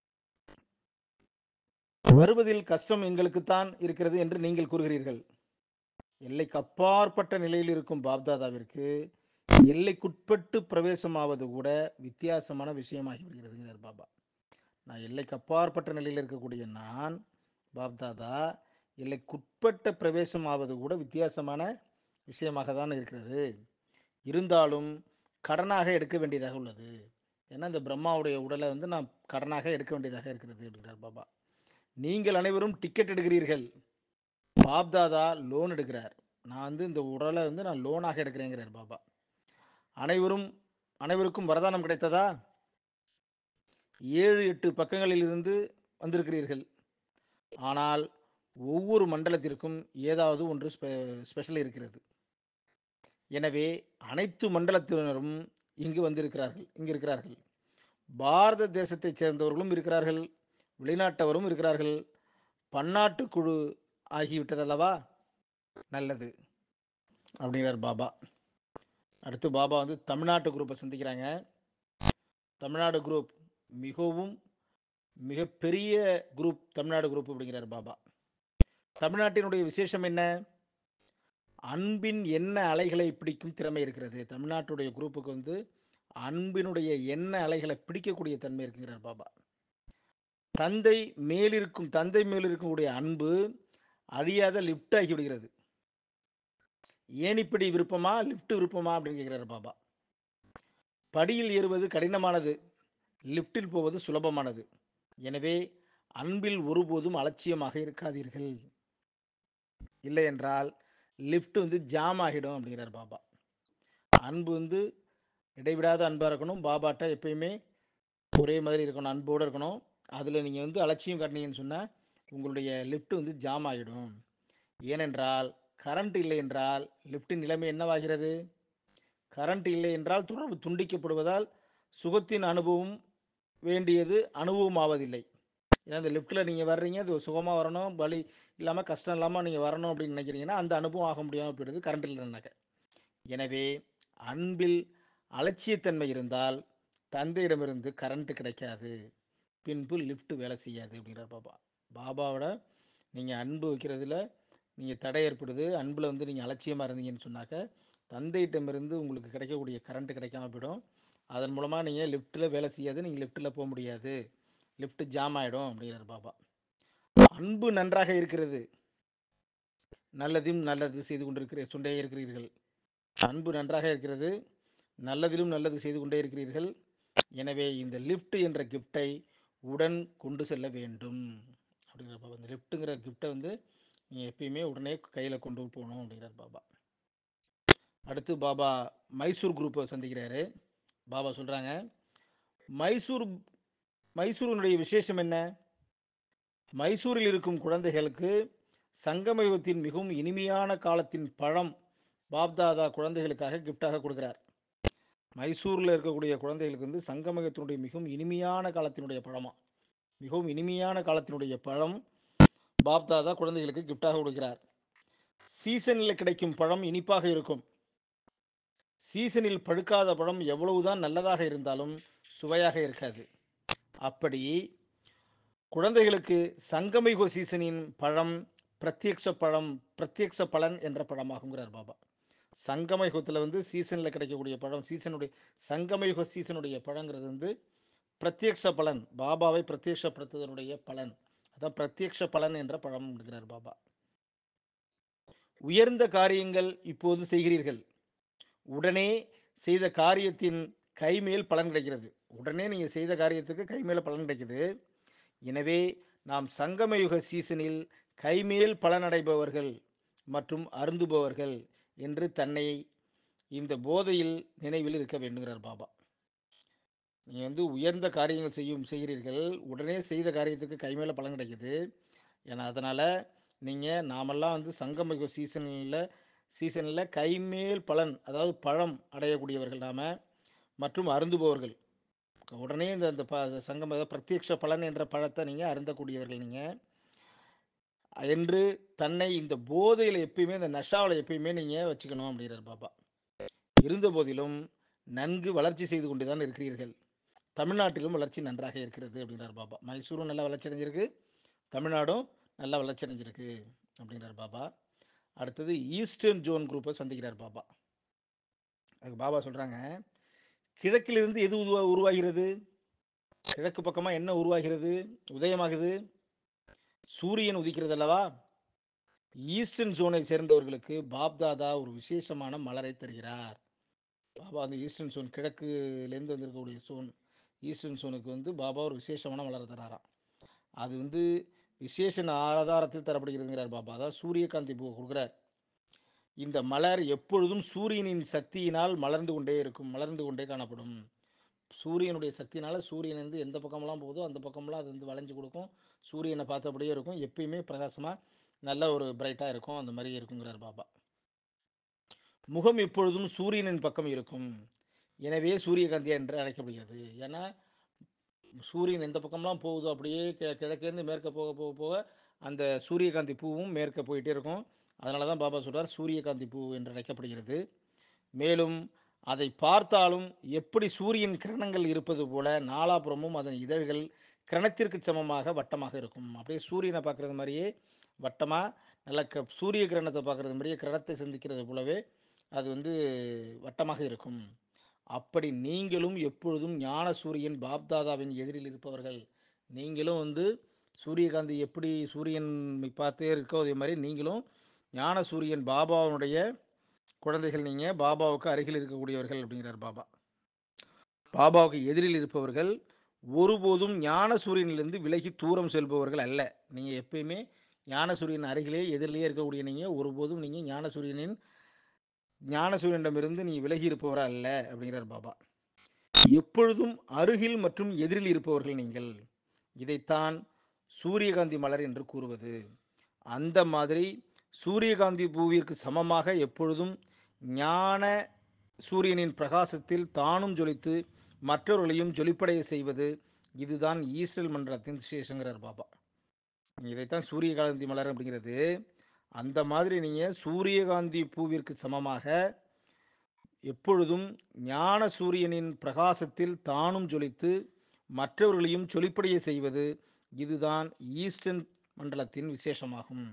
வருவதில் கஷ்டம் எங்களுக்குத்தான் இருக்கிறது என்று நீங்கள் கூறுகிறீர்கள் எல்லைக்கு அப்பாற்பட்ட நிலையில் இருக்கும் பாப்தாதாவிற்கு எல்லைக்குட்பட்டு பிரவேசமாவது கூட வித்தியாசமான விஷயமாகி விடுகிறதுங்கிறார் பாபா நான் எல்லைக்கு அப்பாற்பட்ட நிலையில் இருக்கக்கூடிய நான் பாப்தாதா எல்லைக்குட்பட்ட பிரவேசம் ஆவது கூட வித்தியாசமான விஷயமாக தான் இருக்கிறது இருந்தாலும் கடனாக எடுக்க வேண்டியதாக உள்ளது ஏன்னா இந்த பிரம்மாவுடைய உடலை வந்து நான் கடனாக எடுக்க வேண்டியதாக இருக்கிறது அப்படிங்கிறார் பாபா நீங்கள் அனைவரும் டிக்கெட் எடுக்கிறீர்கள் பாப்தாதா லோன் எடுக்கிறார் நான் வந்து இந்த உடலை வந்து நான் லோனாக எடுக்கிறேங்கிறார் பாபா அனைவரும் அனைவருக்கும் வரதானம் கிடைத்ததா ஏழு எட்டு பக்கங்களிலிருந்து வந்திருக்கிறீர்கள் ஆனால் ஒவ்வொரு மண்டலத்திற்கும் ஏதாவது ஒன்று ஸ்பெ ஸ்பெஷல் இருக்கிறது எனவே அனைத்து மண்டலத்தினரும் இங்கு வந்திருக்கிறார்கள் இங்கு இருக்கிறார்கள் பாரத தேசத்தைச் சேர்ந்தவர்களும் இருக்கிறார்கள் வெளிநாட்டவரும் இருக்கிறார்கள் பன்னாட்டு குழு ஆகிவிட்டதல்லவா நல்லது அப்படிங்கிறார் பாபா அடுத்து பாபா வந்து தமிழ்நாட்டு குரூப்பை சந்திக்கிறாங்க தமிழ்நாடு குரூப் மிகவும் மிகப்பெரிய குரூப் தமிழ்நாடு குரூப் அப்படிங்கிறார் பாபா தமிழ்நாட்டினுடைய விசேஷம் என்ன அன்பின் எண்ண அலைகளை பிடிக்கும் திறமை இருக்கிறது தமிழ்நாட்டுடைய குரூப்புக்கு வந்து அன்பினுடைய எண்ண அலைகளை பிடிக்கக்கூடிய தன்மை இருக்குங்கிறார் பாபா தந்தை மேலிருக்கும் தந்தை மேலிருக்கக்கூடிய அன்பு அழியாத லிஃப்ட் ஆகி விடுகிறது ஏணிப்படி விருப்பமா லிஃப்ட் விருப்பமா அப்படின்னு கேட்கிறார் பாபா படியில் ஏறுவது கடினமானது லிஃப்ட்டில் போவது சுலபமானது எனவே அன்பில் ஒருபோதும் அலட்சியமாக இருக்காதீர்கள் இல்லை என்றால் லிஃப்ட் வந்து ஜாம் ஆகிடும் அப்படிங்கிறார் பாபா அன்பு வந்து இடைவிடாத அன்பாக இருக்கணும் பாபாட்ட எப்பயுமே ஒரே மாதிரி இருக்கணும் அன்போடு இருக்கணும் அதில் நீங்கள் வந்து அலட்சியம் காட்டினீங்கன்னு சொன்னால் உங்களுடைய லிஃப்ட் வந்து ஜாம் ஆகிடும் ஏனென்றால் கரண்ட் இல்லை என்றால் லிஃப்ட்டின் நிலைமை என்னவாகிறது கரண்ட் இல்லை என்றால் தொடர்பு துண்டிக்கப்படுவதால் சுகத்தின் அனுபவம் வேண்டியது அனுபவம் ஆவதில்லை ஏன்னா இந்த லிஃப்ட்டில் நீங்கள் வர்றீங்க அது சுகமாக வரணும் வலி இல்லாமல் கஷ்டம் இல்லாமல் நீங்கள் வரணும் அப்படின்னு நினைக்கிறீங்கன்னா அந்த அனுபவம் ஆக முடியாமல் போயிடுது கரண்ட் இல்லைன்னாக்க எனவே அன்பில் அலட்சியத்தன்மை இருந்தால் தந்தையிடமிருந்து கரண்ட் கிடைக்காது பின்பு லிஃப்ட் வேலை செய்யாது அப்படிங்கிறார் பாபா பாபாவோட நீங்கள் அன்பு வைக்கிறதுல நீங்கள் தடை ஏற்படுது அன்பில் வந்து நீங்கள் அலட்சியமாக இருந்தீங்கன்னு சொன்னாக்க தந்தையிட்டமிருந்து உங்களுக்கு கிடைக்கக்கூடிய கரண்ட் கிடைக்காம போயிடும் அதன் மூலமாக நீங்கள் லிஃப்ட்டில் வேலை செய்யாது நீங்கள் லிஃப்ட்டில் போக முடியாது லிஃப்ட் ஜாம் ஆகிடும் அப்படிங்கிறார் பாபா அன்பு நன்றாக இருக்கிறது நல்லதையும் நல்லது செய்து கொண்டிருக்கிற கொண்டே இருக்கிறீர்கள் அன்பு நன்றாக இருக்கிறது நல்லதிலும் நல்லது செய்து கொண்டே இருக்கிறீர்கள் எனவே இந்த லிஃப்ட் என்ற கிஃப்டை உடன் கொண்டு செல்ல வேண்டும் அப்படிங்கிற பாபா இந்த லிஃப்ட்டுங்கிற கிஃப்டை வந்து நீங்கள் எப்பயுமே உடனே கையில் கொண்டு போகணும் அப்படிங்கிறார் பாபா அடுத்து பாபா மைசூர் குரூப்பை சந்திக்கிறாரு பாபா சொல்கிறாங்க மைசூர் மைசூரினுடைய விசேஷம் என்ன மைசூரில் இருக்கும் குழந்தைகளுக்கு சங்கமயுகத்தின் மிகவும் இனிமையான காலத்தின் பழம் பாப்தாதா குழந்தைகளுக்காக கிஃப்டாக கொடுக்கிறார் மைசூரில் இருக்கக்கூடிய குழந்தைகளுக்கு வந்து சங்கமயுகத்தினுடைய மிகவும் இனிமையான காலத்தினுடைய பழமா மிகவும் இனிமையான காலத்தினுடைய பழம் பாப்தாதா குழந்தைகளுக்கு கிஃப்டாக கொடுக்கிறார் சீசனில் கிடைக்கும் பழம் இனிப்பாக இருக்கும் சீசனில் பழுக்காத பழம் எவ்வளவுதான் நல்லதாக இருந்தாலும் சுவையாக இருக்காது அப்படி குழந்தைகளுக்கு சங்கமிகோ சீசனின் பழம் பிரத்யக்ஷ பழம் பிரத்யக்ஷ பலன் என்ற பழமாகுங்கிறார் பாபா சங்கமயுகத்தில் வந்து சீசனில் கிடைக்கக்கூடிய பழம் சீசனுடைய சங்கமயுக சீசனுடைய பழங்கிறது வந்து பிரத்யக்ஷ பலன் பாபாவை பிரத்யக்ஷப்படுத்துவதனுடைய பலன் அதான் பிரத்யக்ஷ பலன் என்ற பழம் என்கிறார் பாபா உயர்ந்த காரியங்கள் இப்போது செய்கிறீர்கள் உடனே செய்த காரியத்தின் கைமேல் பலன் கிடைக்கிறது உடனே நீங்கள் செய்த காரியத்துக்கு கைமேல் பலன் கிடைக்குது எனவே நாம் சங்கமயுக சீசனில் கைமேல் பலனடைபவர்கள் மற்றும் அருந்துபவர்கள் என்று தன்னை இந்த போதையில் நினைவில் இருக்க வேண்டுகிறார் பாபா நீங்கள் வந்து உயர்ந்த காரியங்கள் செய்யும் செய்கிறீர்கள் உடனே செய்த காரியத்துக்கு கைமேல பலன் கிடைக்குது ஏன்னா அதனால் நீங்கள் நாமெல்லாம் வந்து சங்கமயுக சீசனில் சீசனில் கைமேல் பலன் அதாவது பழம் அடையக்கூடியவர்கள் நாம் மற்றும் அருந்துபவர்கள் உடனே இந்த இந்த ப சங்கம் அதாவது பிரத்யக்ஷ பலன் என்ற பழத்தை நீங்கள் அருந்தக்கூடியவர்கள் நீங்கள் என்று தன்னை இந்த போதையில் எப்பயுமே இந்த நஷாவில் எப்பயுமே நீங்கள் வச்சுக்கணும் அப்படிங்கிறார் பாபா இருந்த போதிலும் நன்கு வளர்ச்சி செய்து கொண்டு தான் இருக்கிறீர்கள் தமிழ்நாட்டிலும் வளர்ச்சி நன்றாக இருக்கிறது அப்படிங்கிறார் பாபா மைசூரும் நல்லா வளர்ச்சி அடைஞ்சிருக்கு தமிழ்நாடும் நல்லா வளர்ச்சி அடைஞ்சிருக்கு அப்படிங்கிறார் பாபா அடுத்தது ஈஸ்டர்ன் ஜோன் குரூப்பை சந்திக்கிறார் பாபா அதுக்கு பாபா சொல்கிறாங்க கிழக்கிலிருந்து எது உருவா உருவாகிறது கிழக்கு பக்கமாக என்ன உருவாகிறது உதயமாகுது சூரியன் உதிக்கிறது அல்லவா ஈஸ்டர்ன் ஜோனை சேர்ந்தவர்களுக்கு பாப்தாதா ஒரு விசேஷமான மலரை தருகிறார் பாபா அந்த ஈஸ்டர்ன் ஜோன் கிழக்குலேருந்து வந்திருக்கக்கூடிய ஜோன் ஈஸ்டர்ன் ஜோனுக்கு வந்து பாபா ஒரு விசேஷமான மலரை தராராம் அது வந்து விசேஷ ஆதாரத்தில் தரப்படுகிறதுங்கிறார் பாபா அதாவது சூரியகாந்தி பூ கொடுக்குறார் இந்த மலர் எப்பொழுதும் சூரியனின் சக்தியினால் மலர்ந்து கொண்டே இருக்கும் மலர்ந்து கொண்டே காணப்படும் சூரியனுடைய சக்தியினால் சூரியன் வந்து எந்த பக்கமெல்லாம் போகுதோ அந்த பக்கமெல்லாம் அது வந்து வளைஞ்சு கொடுக்கும் சூரியனை பார்த்தபடியே இருக்கும் எப்பயுமே பிரகாசமாக நல்ல ஒரு பிரைட்டாக இருக்கும் அந்த மாதிரி இருக்குங்கிறார் பாபா முகம் எப்பொழுதும் சூரியனின் பக்கம் இருக்கும் எனவே சூரியகாந்தி என்று அழைக்கப்படுகிறது ஏன்னா சூரியன் எந்த பக்கம்லாம் போகுதோ அப்படியே கி கிழக்கேருந்து மேற்க போக போக போக அந்த சூரியகாந்தி பூவும் மேற்க போயிட்டே இருக்கும் அதனால தான் பாபா சொல்றார் சூரியகாந்தி பூ என்று அழைக்கப்படுகிறது மேலும் அதை பார்த்தாலும் எப்படி சூரியன் கிரணங்கள் இருப்பது போல நாலாபுறமும் அதன் இதழ்கள் கிரணத்திற்கு சமமாக வட்டமாக இருக்கும் அப்படியே சூரியனை பார்க்குறது மாதிரியே வட்டமாக நல்ல க சூரிய கிரணத்தை பார்க்குறது மாதிரியே கிரணத்தை சந்திக்கிறது போலவே அது வந்து வட்டமாக இருக்கும் அப்படி நீங்களும் எப்பொழுதும் ஞான சூரியன் பாப்தாதாவின் எதிரில் இருப்பவர்கள் நீங்களும் வந்து சூரியகாந்தி எப்படி சூரியன் பார்த்தே இருக்கோ அதே மாதிரி நீங்களும் ஞான சூரியன் பாபாவுடைய குழந்தைகள் நீங்கள் பாபாவுக்கு அருகில் இருக்கக்கூடியவர்கள் அப்படிங்கிறார் பாபா பாபாவுக்கு எதிரில் இருப்பவர்கள் ஒருபோதும் ஞான சூரியனிலிருந்து விலகி தூரம் செல்பவர்கள் அல்ல நீங்கள் எப்பயுமே ஞான சூரியன் அருகிலே எதிரிலேயே இருக்கக்கூடிய நீங்கள் ஒருபோதும் நீங்கள் ஞான சூரியனின் ஞான சூரியனிடமிருந்து நீ விலகி இருப்பவரா அல்ல அப்படிங்கிறார் பாபா எப்பொழுதும் அருகில் மற்றும் எதிரில் இருப்பவர்கள் நீங்கள் இதைத்தான் சூரியகாந்தி மலர் என்று கூறுவது அந்த மாதிரி சூரியகாந்தி பூவிற்கு சமமாக எப்பொழுதும் ஞான சூரியனின் பிரகாசத்தில் தானும் ஜொலித்து மற்றவர்களையும் ஜொலிப்படைய செய்வது இதுதான் ஈஸ்டல் மண்டலத்தின் விசேஷங்கிறார் பாபா இதைத்தான் சூரியகாந்தி மலர் அப்படிங்கிறது அந்த மாதிரி நீங்கள் சூரியகாந்தி பூவிற்கு சமமாக எப்பொழுதும் ஞான சூரியனின் பிரகாசத்தில் தானும் ஜொலித்து மற்றவர்களையும் ஜொலிப்படைய செய்வது இதுதான் ஈஸ்டர்ன் மண்டலத்தின் விசேஷமாகும்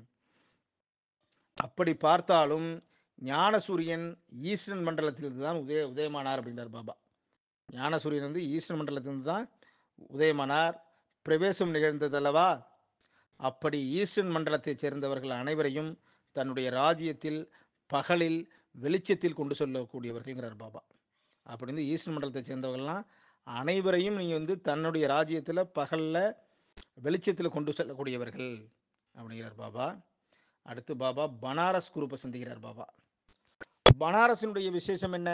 அப்படி பார்த்தாலும் ஞான சூரியன் ஈஸ்டர்ன் மண்டலத்திலிருந்து தான் உதய உதயமானார் அப்படின்றார் பாபா ஞான சூரியன் வந்து ஈஸ்டர்ன் மண்டலத்திலிருந்து தான் உதயமானார் பிரவேசம் நிகழ்ந்ததல்லவா அப்படி ஈஸ்டர்ன் மண்டலத்தைச் சேர்ந்தவர்கள் அனைவரையும் தன்னுடைய ராஜ்யத்தில் பகலில் வெளிச்சத்தில் கொண்டு செல்லக்கூடியவர்கள்ங்கிறார் பாபா அப்படி வந்து ஈஸ்டர்ன் மண்டலத்தை சேர்ந்தவர்கள்லாம் அனைவரையும் நீங்கள் வந்து தன்னுடைய ராஜ்யத்தில் பகலில் வெளிச்சத்தில் கொண்டு செல்லக்கூடியவர்கள் அப்படிங்கிறார் பாபா அடுத்து பாபா பனாரஸ் குரூப்பை சந்திக்கிறார் பாபா பனாரஸினுடைய விசேஷம் என்ன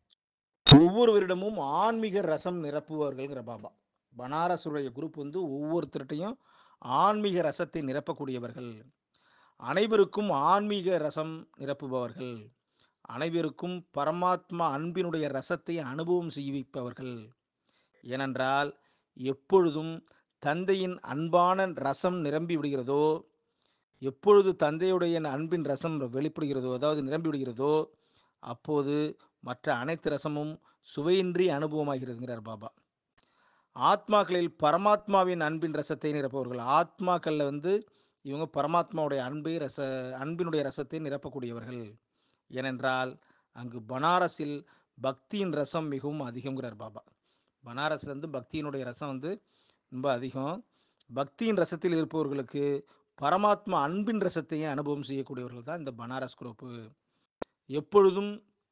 ஒவ்வொருவரிடமும் ஆன்மீக ரசம் நிரப்புவார்கள்ங்கிற பாபா பனாரஸுடைய குரூப் வந்து ஒவ்வொருத்தர்கிட்டையும் ஆன்மீக ரசத்தை நிரப்பக்கூடியவர்கள் அனைவருக்கும் ஆன்மீக ரசம் நிரப்புபவர்கள் அனைவருக்கும் பரமாத்மா அன்பினுடைய ரசத்தை அனுபவம் செய்விப்பவர்கள் ஏனென்றால் எப்பொழுதும் தந்தையின் அன்பான ரசம் நிரம்பி விடுகிறதோ எப்பொழுது தந்தையுடைய அன்பின் ரசம் வெளிப்படுகிறதோ அதாவது நிரம்பி விடுகிறதோ அப்போது மற்ற அனைத்து ரசமும் சுவையின்றி அனுபவமாகிறதுங்கிறார் பாபா ஆத்மாக்களில் பரமாத்மாவின் அன்பின் ரசத்தை நிரப்பவர்கள் ஆத்மாக்களில் வந்து இவங்க பரமாத்மாவுடைய அன்பை ரச அன்பினுடைய ரசத்தை நிரப்பக்கூடியவர்கள் ஏனென்றால் அங்கு பனாரஸில் பக்தியின் ரசம் மிகவும் அதிகங்கிறார் பாபா பனாரஸில் வந்து பக்தியினுடைய ரசம் வந்து ரொம்ப அதிகம் பக்தியின் ரசத்தில் இருப்பவர்களுக்கு பரமாத்மா அன்பின் ரசத்தையும் அனுபவம் செய்யக்கூடியவர்கள் தான் இந்த பனாரஸ் குரூப்பு எப்பொழுதும்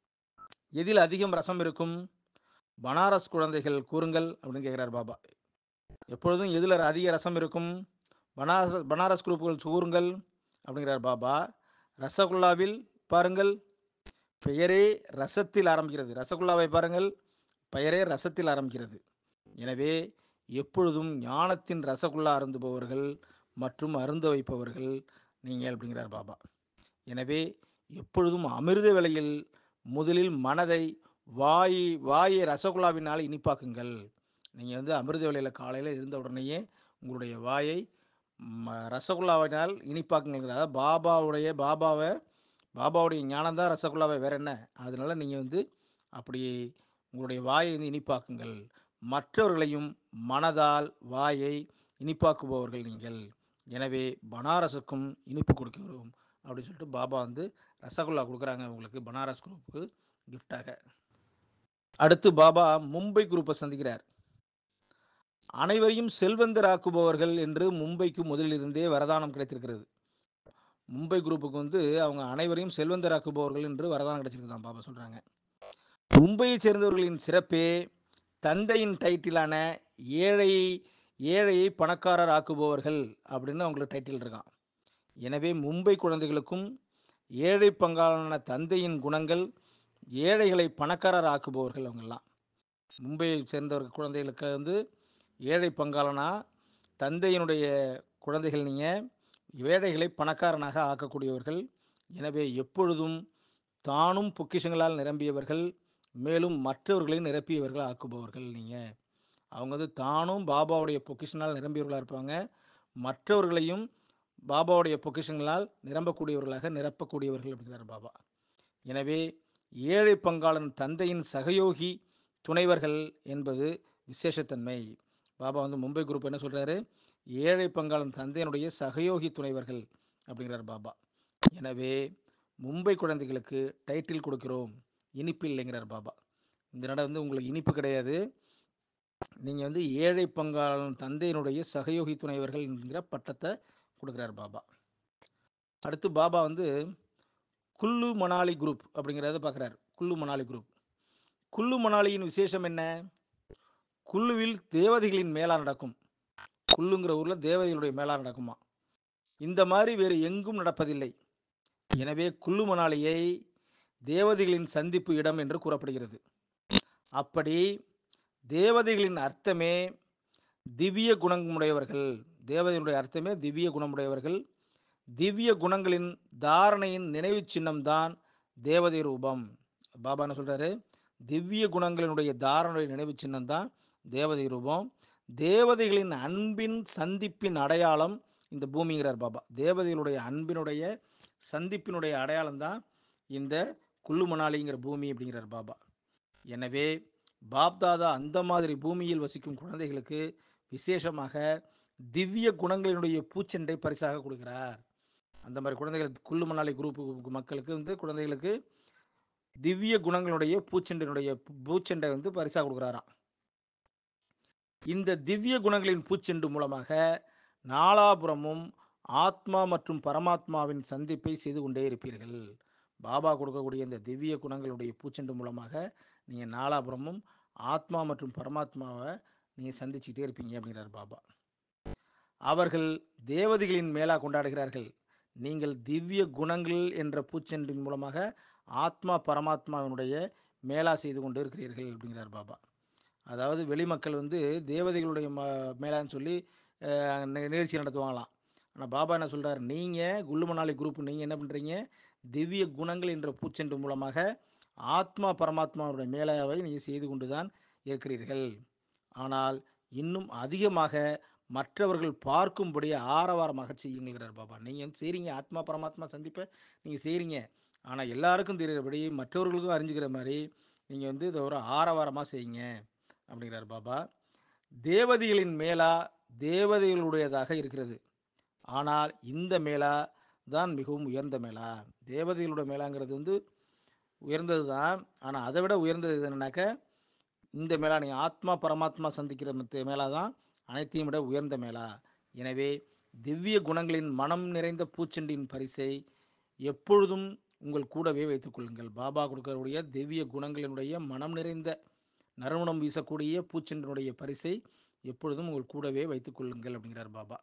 எதில் அதிகம் ரசம் இருக்கும் பனாரஸ் குழந்தைகள் கூறுங்கள் அப்படின்னு கேட்குறார் பாபா எப்பொழுதும் எதில் அதிக ரசம் இருக்கும் பனாரஸ் பனாரஸ் குரூப்புகள் கூறுங்கள் அப்படிங்கிறார் பாபா ரசகுல்லாவில் பாருங்கள் பெயரே ரசத்தில் ஆரம்பிக்கிறது ரசகுல்லாவை பாருங்கள் பெயரே ரசத்தில் ஆரம்பிக்கிறது எனவே எப்பொழுதும் ஞானத்தின் ரசகுல்லா அருந்துபவர்கள் மற்றும் அருந்த வைப்பவர்கள் நீங்கள் அப்படிங்கிறார் பாபா எனவே எப்பொழுதும் அமிர்த வேளையில் முதலில் மனதை வாய் வாயை ரசகுல்லாவினால் இனிப்பாக்குங்கள் நீங்கள் வந்து அமிர்த வேளையில் காலையில் எழுந்த உடனேயே உங்களுடைய வாயை ம- ரசகுல்லாவினால் இனிப்பாக்குங்கள் அதாவது பாபாவுடைய பாபாவை பாபாவுடைய ஞானம் தான் ரசகுல்லாவை வேற என்ன அதனால நீங்கள் வந்து அப்படி உங்களுடைய வாயை வந்து இனிப்பாக்குங்கள் மற்றவர்களையும் மனதால் வாயை இனிப்பாக்குபவர்கள் நீங்கள் எனவே பனாரஸுக்கும் இனிப்பு கொடுக்கிறோம் அப்படின்னு சொல்லிட்டு பாபா வந்து ரசகுல்லா கொடுக்குறாங்க உங்களுக்கு பனாரஸ் குரூப்புக்கு கிஃப்டாக அடுத்து பாபா மும்பை குரூப்பை சந்திக்கிறார் அனைவரையும் செல்வந்தராக்குபவர்கள் என்று மும்பைக்கு முதலிலிருந்தே வரதானம் கிடைத்திருக்கிறது மும்பை குரூப்புக்கு வந்து அவங்க அனைவரையும் செல்வந்தராக்குபவர்கள் என்று வரதானம் கிடைச்சிருக்குதான் பாபா சொல்றாங்க மும்பையை சேர்ந்தவர்களின் சிறப்பே தந்தையின் டைட்டிலான ஏழை ஏழையை பணக்காரர் ஆக்குபவர்கள் அப்படின்னு அவங்களுக்கு டைட்டில் இருக்கான் எனவே மும்பை குழந்தைகளுக்கும் ஏழை பங்காளனான தந்தையின் குணங்கள் ஏழைகளை பணக்காரர் ஆக்குபவர்கள் அவங்கெல்லாம் மும்பையை சேர்ந்தவர்கள் குழந்தைகளுக்கு வந்து ஏழை பங்காளனா தந்தையினுடைய குழந்தைகள் நீங்கள் ஏழைகளை பணக்காரனாக ஆக்கக்கூடியவர்கள் எனவே எப்பொழுதும் தானும் பொக்கிஷங்களால் நிரம்பியவர்கள் மேலும் மற்றவர்களையும் நிரப்பியவர்கள் ஆக்குபவர்கள் நீங்கள் அவங்க வந்து தானும் பாபாவுடைய பொக்கிஷனால் நிரம்பியவர்களாக இருப்பாங்க மற்றவர்களையும் பாபாவுடைய பொக்கிஷங்களால் நிரம்பக்கூடியவர்களாக நிரப்பக்கூடியவர்கள் அப்படிங்கிறார் பாபா எனவே ஏழை பங்காளன் தந்தையின் சகயோகி துணைவர்கள் என்பது விசேஷத்தன்மை பாபா வந்து மும்பை குரூப் என்ன சொல்கிறாரு ஏழை பங்காளன் தந்தையினுடைய சகயோகி துணைவர்கள் அப்படிங்கிறார் பாபா எனவே மும்பை குழந்தைகளுக்கு டைட்டில் கொடுக்கிறோம் இனிப்பு இல்லைங்கிறார் பாபா இந்த நட வந்து உங்களுக்கு இனிப்பு கிடையாது நீங்கள் வந்து ஏழை பங்காளன் தந்தையினுடைய சகயோகி துணைவர்கள் என்கிற பட்டத்தை கொடுக்குறார் பாபா அடுத்து பாபா வந்து குல்லு மணாலி குரூப் அப்படிங்கிறத பார்க்குறாரு குல்லு மணாலி குரூப் குல்லு மணாலியின் விசேஷம் என்ன குல்லுவில் தேவதைகளின் மேலா நடக்கும் குல்லுங்கிற ஊரில் தேவதைகளுடைய மேலா நடக்குமா இந்த மாதிரி வேறு எங்கும் நடப்பதில்லை எனவே குல்லு மணாலியை தேவதைகளின் சந்திப்பு இடம் என்று கூறப்படுகிறது அப்படி தேவதைகளின் அர்த்தமே திவ்ய குணமுடையவர்கள் தேவதைகளுடைய அர்த்தமே திவ்ய குணமுடையவர்கள் திவ்ய குணங்களின் தாரணையின் நினைவு சின்னம்தான் தேவதை ரூபம் பாபா என்ன சொல்றாரு திவ்ய குணங்களினுடைய தாரணையுடைய நினைவு சின்னம் தான் தேவதை ரூபம் தேவதைகளின் அன்பின் சந்திப்பின் அடையாளம் இந்த பூமிங்கிறார் பாபா தேவதைகளுடைய அன்பினுடைய சந்திப்பினுடைய அடையாளம் தான் இந்த குல்லு மணாலிங்கிற பூமி அப்படிங்கிறார் பாபா எனவே பாப்தாதா அந்த மாதிரி பூமியில் வசிக்கும் குழந்தைகளுக்கு விசேஷமாக திவ்ய குணங்களினுடைய பூச்செண்டை பரிசாக கொடுக்கிறார் அந்த மாதிரி குழந்தைகள் குல்லு மணாலி குரூப் மக்களுக்கு வந்து குழந்தைகளுக்கு திவ்ய குணங்களுடைய பூச்செண்டினுடைய பூச்செண்டை வந்து பரிசாக கொடுக்குறாராம் இந்த திவ்ய குணங்களின் பூச்செண்டு மூலமாக நாலாபுரமும் ஆத்மா மற்றும் பரமாத்மாவின் சந்திப்பை செய்து கொண்டே இருப்பீர்கள் பாபா கொடுக்கக்கூடிய இந்த திவ்ய குணங்களுடைய பூச்செண்டு மூலமாக நீங்கள் நாலாபுரமும் ஆத்மா மற்றும் பரமாத்மாவை நீங்கள் சந்திச்சுக்கிட்டே இருப்பீங்க அப்படிங்கிறார் பாபா அவர்கள் தேவதைகளின் மேலா கொண்டாடுகிறார்கள் நீங்கள் திவ்ய குணங்கள் என்ற பூச்செண்டின் மூலமாக ஆத்மா பரமாத்மாவினுடைய மேலா செய்து கொண்டு இருக்கிறீர்கள் அப்படிங்கிறார் பாபா அதாவது வெளிமக்கள் வந்து தேவதைகளுடைய ம மேலான்னு சொல்லி அஹ், நி- நிகழ்ச்சி நடத்துவாங்களாம் ஆனால் பாபா என்ன சொல்கிறார் நீங்கள் குல்லுமணாலி குரூப் நீங்கள் என்ன பண்ணுறீங்க திவ்ய குணங்கள் என்ற பூச்செண்டு மூலமாக ஆத்மா பரமாத்மாவுடைய மேலாவை நீங்கள் செய்து கொண்டு தான் இருக்கிறீர்கள் ஆனால் இன்னும் அதிகமாக மற்றவர்கள் பார்க்கும்படி ஆரவாரமாக செய்யுங்கிறார் பாபா நீங்கள் செய்கிறீங்க ஆத்மா பரமாத்மா சந்திப்பை நீங்கள் செய்கிறீங்க ஆனால் எல்லாருக்கும் தெரிகிறபடி மற்றவர்களுக்கும் அறிஞ்சுக்கிற மாதிரி நீங்கள் வந்து இதை ஒரு ஆரவாரமாக செய்யுங்க அப்படிங்கிறார் பாபா தேவதைகளின் மேலா தேவதைகளுடையதாக இருக்கிறது ஆனால் இந்த மேலா தான் மிகவும் உயர்ந்த மேலா தேவதைகளுடைய மேலாங்கிறது வந்து உயர்ந்தது தான் ஆனால் அதை விட உயர்ந்தது எது என்னன்னாக்க இந்த மேலா நீங்கள் ஆத்மா பரமாத்மா சந்திக்கிற மத்த மேலா தான் அனைத்தையும் விட உயர்ந்த மேலா எனவே திவ்ய குணங்களின் மனம் நிறைந்த பூச்செண்டின் பரிசை எப்பொழுதும் உங்கள் கூடவே வைத்துக் கொள்ளுங்கள் பாபா கொடுக்கக்கூடிய திவ்ய குணங்களினுடைய மனம் நிறைந்த நறுமணம் வீசக்கூடிய பூச்செண்டினுடைய பரிசை எப்பொழுதும் உங்கள் கூடவே வைத்துக் கொள்ளுங்கள் அப்படிங்கிறார் பாபா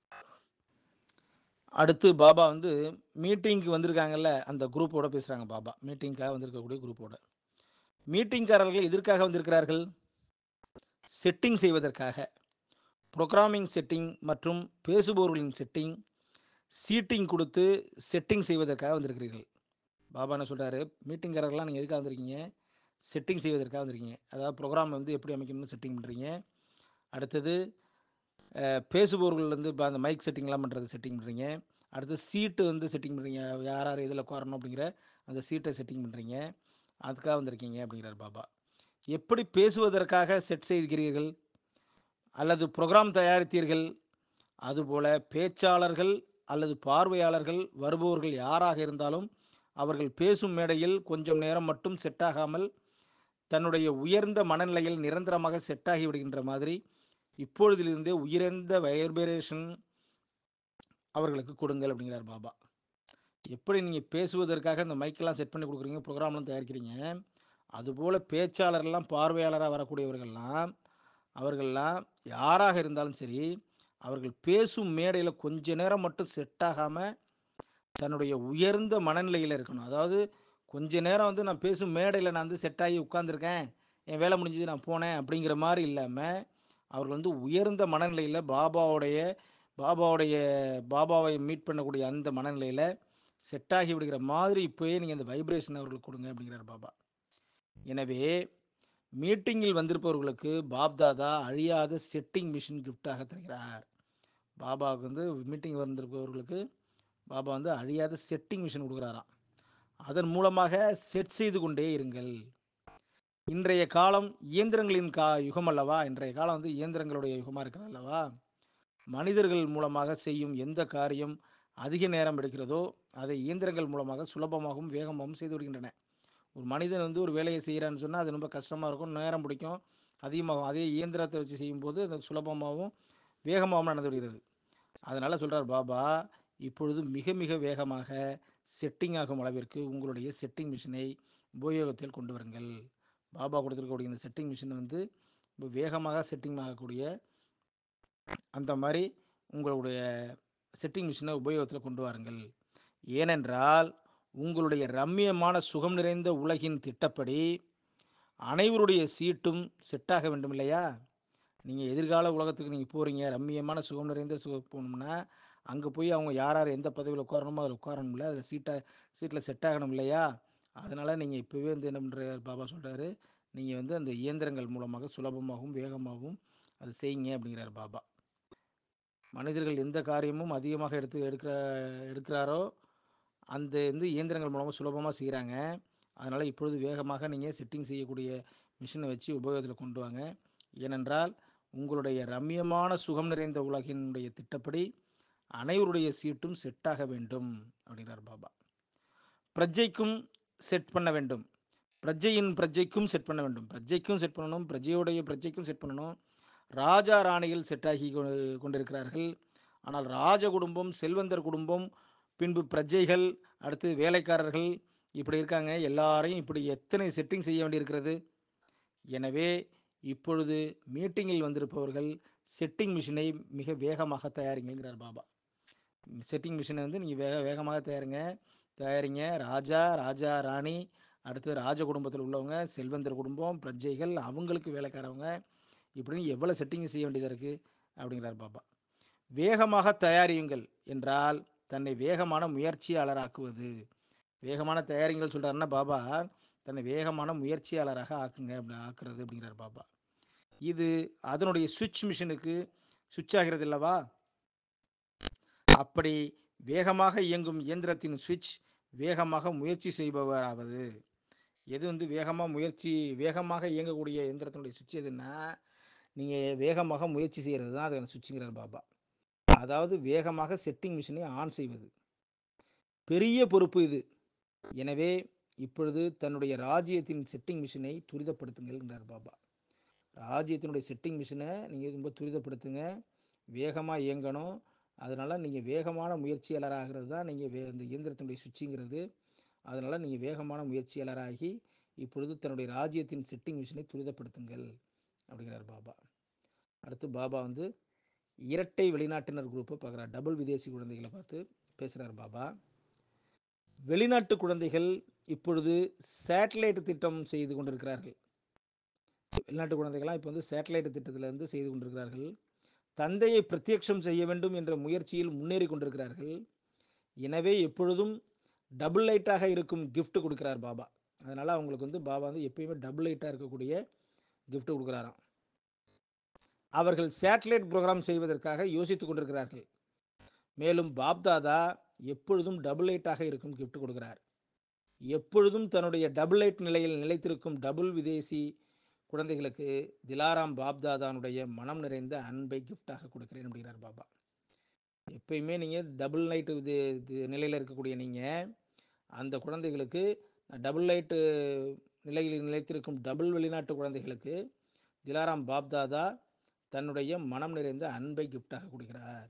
அடுத்து பாபா வந்து மீட்டிங்க்கு வந்திருக்காங்கல்ல அந்த குரூப்போட பேசுகிறாங்க பாபா மீட்டிங்க்காக வந்திருக்கக்கூடிய குரூப்போட மீட்டிங்காரர்கள் எதற்காக வந்திருக்கிறார்கள் செட்டிங் செய்வதற்காக ப்ரோக்ராமிங் செட்டிங் மற்றும் பேசுபவர்களின் செட்டிங் சீட்டிங் கொடுத்து செட்டிங் செய்வதற்காக வந்திருக்கிறீர்கள் பாபா என்ன சொல்கிறாரு மீட்டிங்காரர்கள்லாம் நீங்கள் எதுக்காக வந்திருக்கீங்க செட்டிங் செய்வதற்காக வந்திருக்கீங்க அதாவது ப்ரோக்ராம் வந்து எப்படி அமைக்கணும்னு செட்டிங் பண்ணுறீங்க அடுத்தது அஹ், பேசுபவர்கள் வந்து இப்போ அந்த மைக் செட்டிங்லாம் பண்ணுறது செட்டிங் பண்ணுறீங்க அடுத்து சீட்டு வந்து செட்டிங் பண்ணுறீங்க யார் யார் இதில் உட்காரணும் அப்படிங்கிற அந்த சீட்டை செட்டிங் பண்ணுறீங்க அதுக்காக வந்திருக்கீங்க அப்படிங்கிறார் பாபா எப்படி பேசுவதற்காக செட் செய்கிறீர்கள் அல்லது ப்ரோக்ராம் தயாரித்தீர்கள் அதுபோல பேச்சாளர்கள் அல்லது பார்வையாளர்கள் வருபவர்கள் யாராக இருந்தாலும் அவர்கள் பேசும் மேடையில் கொஞ்சம் நேரம் மட்டும் செட் ஆகாமல் தன்னுடைய உயர்ந்த மனநிலையில் நிரந்தரமாக செட் ஆகி விடுகின்ற மாதிரி இப்பொழுதிலிருந்தே உயர்ந்த வைப்ரேஷன் அவர்களுக்கு கொடுங்கள் அப்படிங்கிறார் பாபா எப்படி நீங்கள் பேசுவதற்காக இந்த மைக்கெல்லாம் செட் பண்ணி கொடுக்குறீங்க ப்ரோக்ராம்லாம் தயாரிக்கிறீங்க அதுபோல் பேச்சாளர்லாம் பார்வையாளராக வரக்கூடியவர்கள்லாம் அவர்கள்லாம் யாராக இருந்தாலும் சரி அவர்கள் பேசும் மேடையில் கொஞ்ச நேரம் மட்டும் செட் ஆகாமல் தன்னுடைய உயர்ந்த மனநிலையில் இருக்கணும் அதாவது கொஞ்ச நேரம் வந்து நான் பேசும் மேடையில் நான் வந்து செட் ஆகி உட்காந்துருக்கேன் என் வேலை முடிஞ்சது நான் போனேன் அப்படிங்கிற மாதிரி இல்லாமல் அவர்கள் வந்து உயர்ந்த மனநிலையில் பாபாவுடைய பாபாவுடைய பாபாவை மீட் பண்ணக்கூடிய அந்த மனநிலையில் செட் ஆகி விடுகிற மாதிரி இப்போயே நீங்கள் அந்த வைப்ரேஷன் அவர்களுக்கு கொடுங்க அப்படிங்கிறார் பாபா எனவே மீட்டிங்கில் வந்திருப்பவர்களுக்கு பாப்தாதா அழியாத செட்டிங் மிஷின் கிஃப்டாக தருகிறார் பாபாவுக்கு வந்து மீட்டிங் வந்திருப்பவர்களுக்கு பாபா வந்து அழியாத செட்டிங் மிஷின் கொடுக்குறாராம் அதன் மூலமாக செட் செய்து கொண்டே இருங்கள் இன்றைய காலம் இயந்திரங்களின் கா யுகம் அல்லவா இன்றைய காலம் வந்து இயந்திரங்களுடைய யுகமாக இருக்கிறது அல்லவா மனிதர்கள் மூலமாக செய்யும் எந்த காரியம் அதிக நேரம் எடுக்கிறதோ அதை இயந்திரங்கள் மூலமாக சுலபமாகவும் வேகமாகவும் செய்து விடுகின்றன ஒரு மனிதன் வந்து ஒரு வேலையை செய்கிறான்னு சொன்னால் அது ரொம்ப கஷ்டமாக இருக்கும் நேரம் பிடிக்கும் அதிகமாகும் அதே இயந்திரத்தை வச்சு செய்யும்போது அது சுலபமாகவும் வேகமாகவும் நடந்து விடுகிறது அதனால் சொல்கிறார் பாபா இப்பொழுது மிக மிக வேகமாக செட்டிங் ஆகும் அளவிற்கு உங்களுடைய செட்டிங் மிஷினை உபயோகத்தில் கொண்டு வருங்கள் பாபா கொடுத்துருக்கக்கூடிய இந்த செட்டிங் மிஷின் வந்து இப்போ வேகமாக செட்டிங் ஆகக்கூடிய அந்த மாதிரி உங்களுடைய செட்டிங் மிஷினை உபயோகத்தில் கொண்டு வாருங்கள் ஏனென்றால் உங்களுடைய ரம்மியமான சுகம் நிறைந்த உலகின் திட்டப்படி அனைவருடைய சீட்டும் செட்டாக வேண்டும் இல்லையா நீங்கள் எதிர்கால உலகத்துக்கு நீங்கள் போகிறீங்க ரம்மியமான சுகம் நிறைந்த சுக போகணும்னா அங்கே போய் அவங்க யார் யார் எந்த பதவியில் உட்காரணுமோ அதில் உட்காரணும்ல அதில் சீட்டை சீட்டில் செட் ஆகணும் இல்லையா அதனால் நீங்கள் இப்போவே வந்து என்ன பண்ணுறாரு பாபா சொல்கிறாரு நீங்கள் வந்து அந்த இயந்திரங்கள் மூலமாக சுலபமாகவும் வேகமாகவும் அது செய்யுங்க அப்படிங்கிறார் பாபா மனிதர்கள் எந்த காரியமும் அதிகமாக எடுத்து எடுக்கிற எடுக்கிறாரோ அந்த வந்து இயந்திரங்கள் மூலமாக சுலபமாக செய்கிறாங்க அதனால் இப்பொழுது வேகமாக நீங்கள் செட்டிங் செய்யக்கூடிய மிஷினை வச்சு உபயோகத்தில் கொண்டு வாங்க ஏனென்றால் உங்களுடைய ரம்மியமான சுகம் நிறைந்த உலகினுடைய திட்டப்படி அனைவருடைய சீட்டும் செட்டாக வேண்டும் அப்படிங்கிறார் பாபா பிரஜைக்கும் செட் பண்ண வேண்டும் பிரஜையின் பிரஜைக்கும் செட் பண்ண வேண்டும் பிரஜைக்கும் செட் பண்ணணும் பிரஜையுடைய பிரஜைக்கும் செட் பண்ணணும் ராஜா ராணிகள் செட்டாகி கொ- கொண்டிருக்கிறார்கள் ஆனால் ராஜ குடும்பம் செல்வந்தர் குடும்பம் பின்பு பிரஜைகள் அடுத்து வேலைக்காரர்கள் இப்படி இருக்காங்க எல்லாரையும் இப்படி எத்தனை செட்டிங் செய்ய வேண்டியிருக்கிறது எனவே இப்பொழுது மீட்டிங்கில் வந்திருப்பவர்கள் செட்டிங் மிஷினை மிக வேகமாக தயாரிங்கிறார் பாபா செட்டிங் மிஷினை வந்து நீங்கள் வேக வேகமாக தயாரிங்க தயாரிங்க ராஜா ராஜா ராணி அடுத்து ராஜ குடும்பத்தில் உள்ளவங்க செல்வந்தர் குடும்பம் பிரஜைகள் அவங்களுக்கு வேலைக்காரவங்க இப்படின்னு எவ்வளோ செட்டிங் செய்ய வேண்டியதாக இருக்குது அப்படிங்கிறார் பாபா வேகமாக தயாரியுங்கள் என்றால் தன்னை வேகமான முயற்சியாளராக்குவது வேகமான தயாரிங்கள் சொல்கிறாருன்னா பாபா தன்னை வேகமான முயற்சியாளராக ஆக்குங்க அப்படி ஆக்குறது அப்படிங்கிறார் பாபா இது அதனுடைய சுவிட்ச் மிஷினுக்கு சுவிட்ச் ஆகிறது இல்லவா அப்படி வேகமாக இயங்கும் இயந்திரத்தின் சுவிட்ச் வேகமாக முயற்சி செய்பவராவது எது வந்து வேகமாக முயற்சி வேகமாக இயங்கக்கூடிய இயந்திரத்தினுடைய சுவிட்ச் எதுன்னா நீங்கள் வேகமாக முயற்சி செய்கிறது தான் அது சுவிட்சுங்கிறார் பாபா அதாவது வேகமாக செட்டிங் மிஷினை ஆன் செய்வது பெரிய பொறுப்பு இது எனவே இப்பொழுது தன்னுடைய ராஜ்யத்தின் செட்டிங் மிஷினை துரிதப்படுத்துங்கள் என்றார் பாபா ராஜ்யத்தினுடைய செட்டிங் மிஷினை நீங்கள் ரொம்ப துரிதப்படுத்துங்க வேகமாக இயங்கணும் அதனால் நீங்கள் வேகமான முயற்சியாளராகிறது தான் நீங்கள் வே இந்த இயந்திரத்தினுடைய சுவிட்சுங்கிறது அதனால் நீங்கள் வேகமான முயற்சியாளராகி இப்பொழுது தன்னுடைய ராஜ்யத்தின் செட்டிங் மிஷினை துரிதப்படுத்துங்கள் அப்படிங்கிறார் பாபா அடுத்து பாபா வந்து இரட்டை வெளிநாட்டினர் குரூப்பை பார்க்குறார் டபுள் விதேசி குழந்தைகளை பார்த்து பேசுகிறார் பாபா வெளிநாட்டு குழந்தைகள் இப்பொழுது சேட்டலைட் திட்டம் செய்து கொண்டிருக்கிறார்கள் வெளிநாட்டு குழந்தைகள்லாம் இப்போ வந்து சேட்டலைட் திட்டத்திலிருந்து செய்து கொண்டிருக்கிறார்கள் தந்தையை பிரத்யக்ஷம் செய்ய வேண்டும் என்ற முயற்சியில் முன்னேறி கொண்டிருக்கிறார்கள் எனவே எப்பொழுதும் டபுள் லைட்டாக இருக்கும் gift கொடுக்கிறார் பாபா அதனால் அவங்களுக்கு வந்து பாபா வந்து எப்பயுமே டபுள் லைட்டாக இருக்கக்கூடிய gift கொடுக்குறாராம் அவர்கள் சேட்டலைட் ப்ரோக்ராம் செய்வதற்காக யோசித்துக் கொண்டிருக்கிறார்கள் மேலும் பாப்தாதா எப்பொழுதும் டபுள் லைட்டாக இருக்கும் gift கொடுக்கிறார் எப்பொழுதும் தன்னுடைய டபுள் லைட் நிலையில் நிலைத்திருக்கும் டபுள் விதேசி குழந்தைகளுக்கு திலாராம் பாப்தாதானுடைய மனம் நிறைந்த அன்பை கிஃப்டாக கொடுக்கிறேன் அப்படிங்கிறார் பாபா எப்பயுமே நீங்கள் டபுள் லைட்டு இது இது நிலையில் இருக்கக்கூடிய நீங்கள் அந்த குழந்தைகளுக்கு டபுள் லைட்டு நிலையில் நிலைத்திருக்கும் டபுள் வெளிநாட்டு குழந்தைகளுக்கு திலாராம் பாப்தாதா தன்னுடைய மனம் நிறைந்த அன்பை கிஃப்டாக கொடுக்கிறார்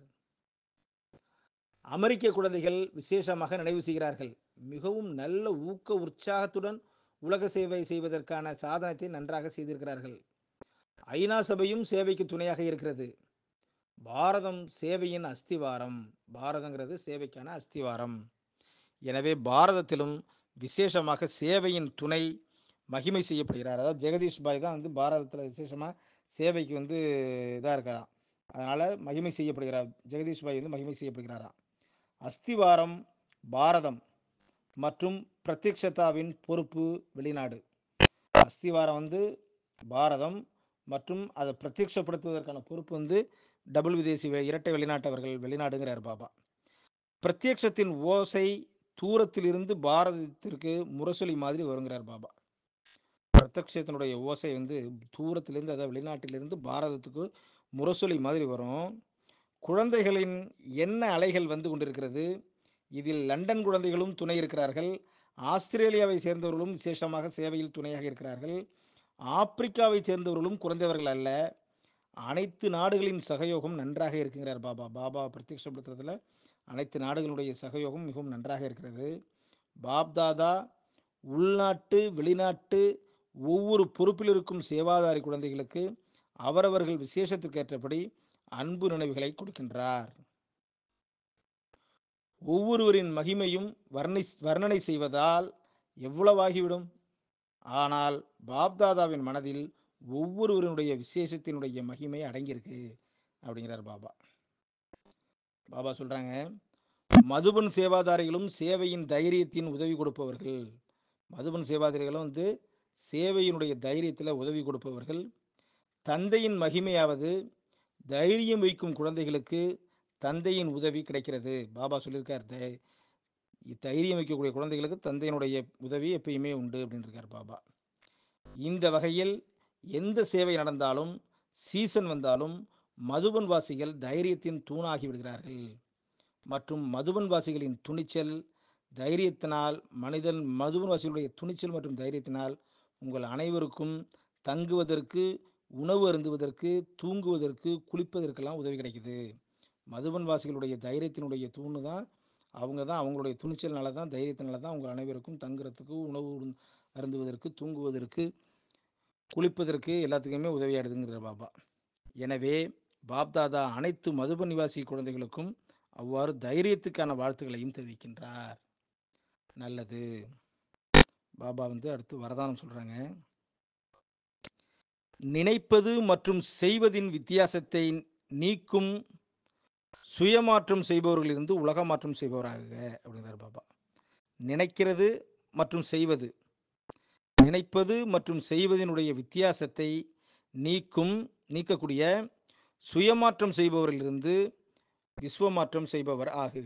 அமெரிக்க குழந்தைகள் விசேஷமாக நினைவு செய்கிறார்கள் மிகவும் நல்ல ஊக்க உற்சாகத்துடன் உலக சேவை செய்வதற்கான சாதனத்தை நன்றாக செய்திருக்கிறார்கள் ஐநா சபையும் சேவைக்கு துணையாக இருக்கிறது பாரதம் சேவையின் அஸ்திவாரம் பாரதங்கிறது சேவைக்கான அஸ்திவாரம் எனவே பாரதத்திலும் விசேஷமாக சேவையின் துணை மகிமை செய்யப்படுகிறார் அதாவது ஜெகதீஷ் பாய் தான் வந்து பாரதத்தில் விசேஷமாக சேவைக்கு வந்து இதாக இருக்காராம் அதனால் மகிமை செய்யப்படுகிறார் ஜெகதீஷ் பாய் வந்து மகிமை செய்யப்படுகிறாராம் அஸ்திவாரம் பாரதம் மற்றும் பிரத்யக்ஷதாவின் பொறுப்பு வெளிநாடு அஸ்திவாரம் வந்து பாரதம் மற்றும் அதை பிரத்யட்சப்படுத்துவதற்கான பொறுப்பு வந்து டபுள் விதேசி வெ- இரட்டை வெளிநாட்டவர்கள் வெளிநாடுங்கிறார் பாபா பிரத்யக்ஷத்தின் ஓசை தூரத்திலிருந்து பாரதத்திற்கு முரசொலி மாதிரி வருங்கிறார் பாபா பிரத்யக்ஷத்தினுடைய ஓசை வந்து தூரத்திலிருந்து அதாவது வெளிநாட்டிலிருந்து பாரதத்துக்கு முரசொலி மாதிரி வரும் குழந்தைகளின் என்ன அலைகள் வந்து கொண்டிருக்கிறது இதில் லண்டன் குழந்தைகளும் துணை இருக்கிறார்கள் ஆஸ்திரேலியாவை சேர்ந்தவர்களும் விசேஷமாக சேவையில் துணையாக இருக்கிறார்கள் ஆப்பிரிக்காவை சேர்ந்தவர்களும் குறைந்தவர்கள் அல்ல அனைத்து நாடுகளின் சகயோகம் நன்றாக இருக்குங்கிறார் பாபா பாபா பிரத்யட்சப்படுத்துறதுல அனைத்து நாடுகளுடைய சகயோகம் மிகவும் நன்றாக இருக்கிறது பாப்தாதா உள்நாட்டு வெளிநாட்டு ஒவ்வொரு பொறுப்பில் இருக்கும் சேவாதாரி குழந்தைகளுக்கு அவரவர்கள் விசேஷத்திற்கு ஏற்றபடி அன்பு நினைவுகளை கொடுக்கின்றார் ஒவ்வொருவரின் மகிமையும் வர்ணி வர்ணனை செய்வதால் எவ்வளவாகிவிடும் ஆனால் பாப்தாதாவின் மனதில் ஒவ்வொருவருடைய விசேஷத்தினுடைய மகிமை அடங்கியிருக்கு அப்படிங்கிறார் பாபா பாபா சொல்றாங்க மதுபன் சேவாதாரிகளும் சேவையின் தைரியத்தின் உதவி கொடுப்பவர்கள் மதுபன் சேவாதாரிகளும் வந்து சேவையினுடைய தைரியத்தில் உதவி கொடுப்பவர்கள் தந்தையின் மகிமையாவது தைரியம் வைக்கும் குழந்தைகளுக்கு தந்தையின் உதவி கிடைக்கிறது பாபா சொல்லியிருக்கார் தை- தைரியம் வைக்கக்கூடிய குழந்தைகளுக்கு தந்தையினுடைய உதவி எப்பயுமே உண்டு அப்படின்னு இருக்கார் பாபா இந்த வகையில் எந்த சேவை நடந்தாலும் சீசன் வந்தாலும் மதுபன் வாசிகள் தைரியத்தின் தூணாகி விடுகிறார்கள் மற்றும் மதுபன் வாசிகளின் துணிச்சல் தைரியத்தினால் மனிதன் மதுபன் வாசிகளுடைய துணிச்சல் மற்றும் தைரியத்தினால் உங்கள் அனைவருக்கும் தங்குவதற்கு உணவு அருந்துவதற்கு தூங்குவதற்கு குளிப்பதற்கெல்லாம் உதவி கிடைக்குது மதுபன் வாசிகளுடைய தைரியத்தினுடைய தூணு தான் அவங்க தான் அவங்களுடைய துணிச்சல்னால தான் தைரியத்தினால தான் உங்கள் அனைவருக்கும் தங்குறதுக்கு உணவு உருந்- அருந்துவதற்கு தூங்குவதற்கு குளிப்பதற்கு எல்லாத்துக்குமே உதவியாடுதுங்கிற பாபா எனவே பாப்தாதா அனைத்து மதுபன் நிவாசி குழந்தைகளுக்கும் அவ்வாறு தைரியத்துக்கான வாழ்த்துக்களையும் தெரிவிக்கின்றார் நல்லது பாபா வந்து அடுத்து வரதானம் சொல்றாங்க நினைப்பது மற்றும் செய்வதின் வித்தியாசத்தை நீக்கும் சுயமாற்றம் செய்பவர்களிலிருந்து உலக மாற்றம் செய்பவராக அப்படிங்கிறார் பாபா நினைக்கிறது மற்றும் செய்வது நினைப்பது மற்றும் செய்வதனுடைய வித்தியாசத்தை நீக்கும் நீக்கக்கூடிய சுயமாற்றம் செய்பவரிலிருந்து விஸ்வமாற்றம் செய்பவர் ஆகுக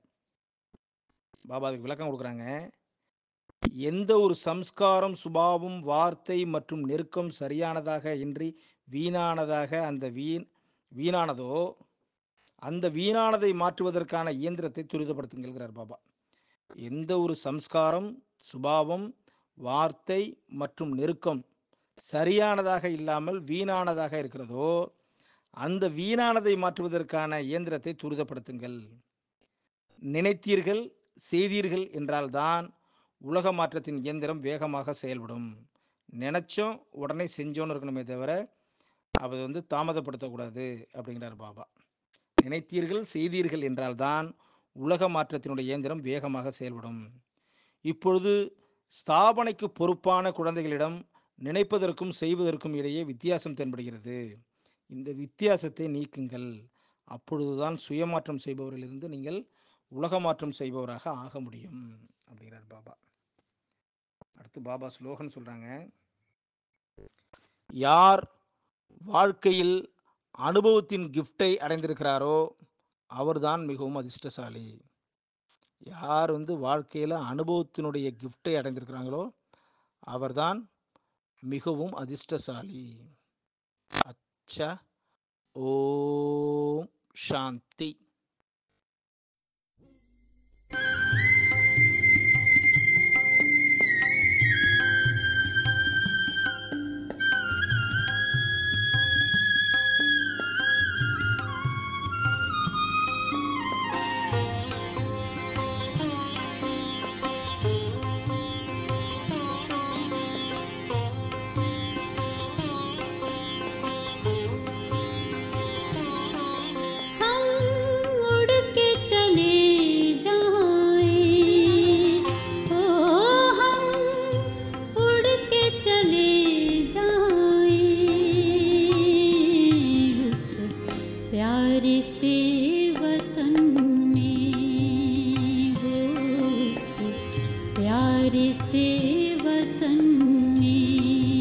பாபா அதுக்கு விளக்கம் கொடுக்குறாங்க எந்த ஒரு சம்ஸ்காரம் சுபாவம் வார்த்தை மற்றும் நெருக்கம் சரியானதாக இன்றி வீணானதாக அந்த வீண் வீணானதோ அந்த வீணானதை மாற்றுவதற்கான இயந்திரத்தை துரிதப்படுத்துங்கிறார் பாபா எந்த ஒரு சம்ஸ்காரம் சுபாவம் வார்த்தை மற்றும் நெருக்கம் சரியானதாக இல்லாமல் வீணானதாக இருக்கிறதோ அந்த வீணானதை மாற்றுவதற்கான இயந்திரத்தை துரிதப்படுத்துங்கள் நினைத்தீர்கள் செய்தீர்கள் என்றால்தான் உலக மாற்றத்தின் இயந்திரம் வேகமாக செயல்படும் நினைச்சோம் உடனே செஞ்சோன்னு இருக்கணுமே தவிர அதை வந்து தாமதப்படுத்தக்கூடாது அப்படிங்கிறார் பாபா நினைத்தீர்கள் செய்தீர்கள் என்றால்தான் உலக மாற்றத்தினுடைய இயந்திரம் வேகமாக செயல்படும் இப்பொழுது ஸ்தாபனைக்கு பொறுப்பான குழந்தைகளிடம் நினைப்பதற்கும் செய்வதற்கும் இடையே வித்தியாசம் தென்படுகிறது இந்த வித்தியாசத்தை நீக்குங்கள் அப்பொழுதுதான் சுயமாற்றம் செய்பவரிலிருந்து நீங்கள் உலக மாற்றம் செய்பவராக ஆக முடியும் அப்படிங்கிறார் பாபா அடுத்து பாபா ஸ்லோகன் சொல்றாங்க யார் வாழ்க்கையில் அனுபவத்தின் கிஃப்டை அடைந்திருக்கிறாரோ அவர்தான் மிகவும் அதிர்ஷ்டசாலி யார் வந்து வாழ்க்கையில் அனுபவத்தினுடைய கிஃப்டை அடைந்திருக்கிறாங்களோ அவர்தான் மிகவும் அதிர்ஷ்டசாலி அச்சா ஓம் சாந்தி हम उड़ के चले जाएं ओ हम उड़ के चले जाएं उस प्यारे से वतन में हो उस प्यारे से वतन में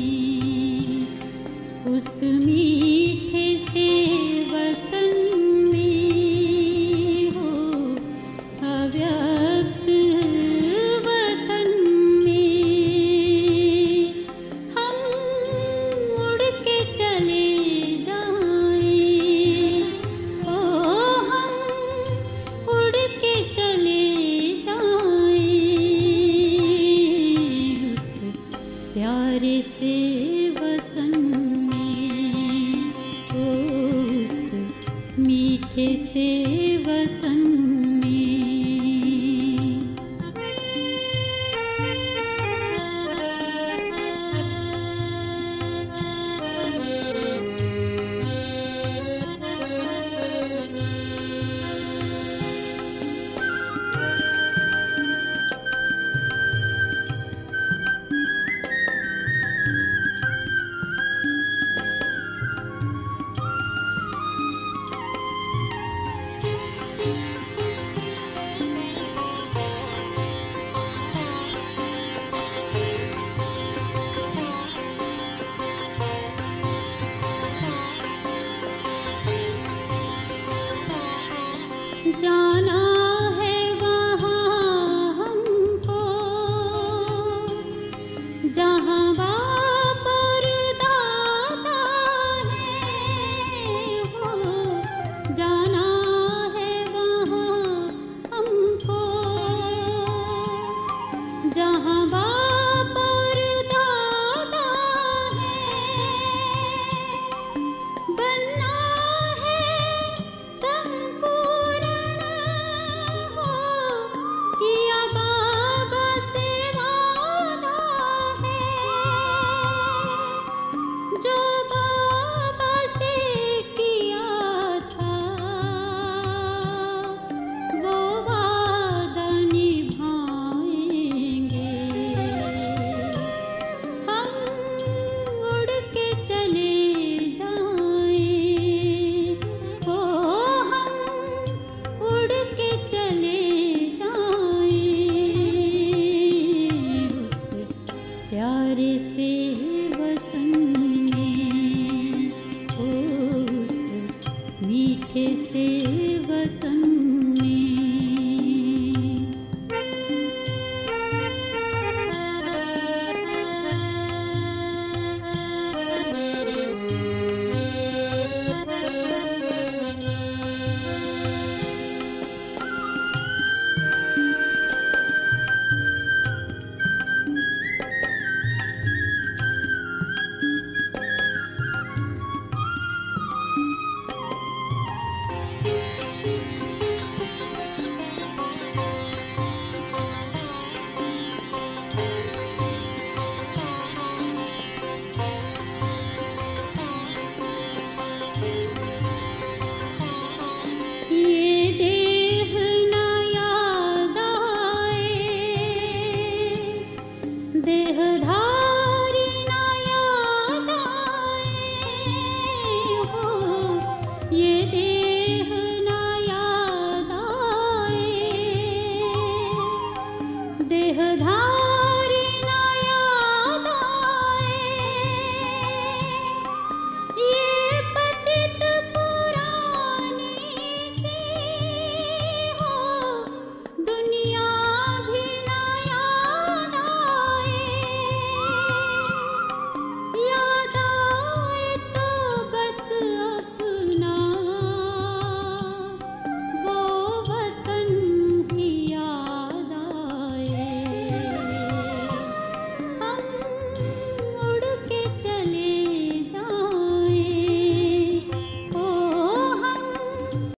मीठे से वतन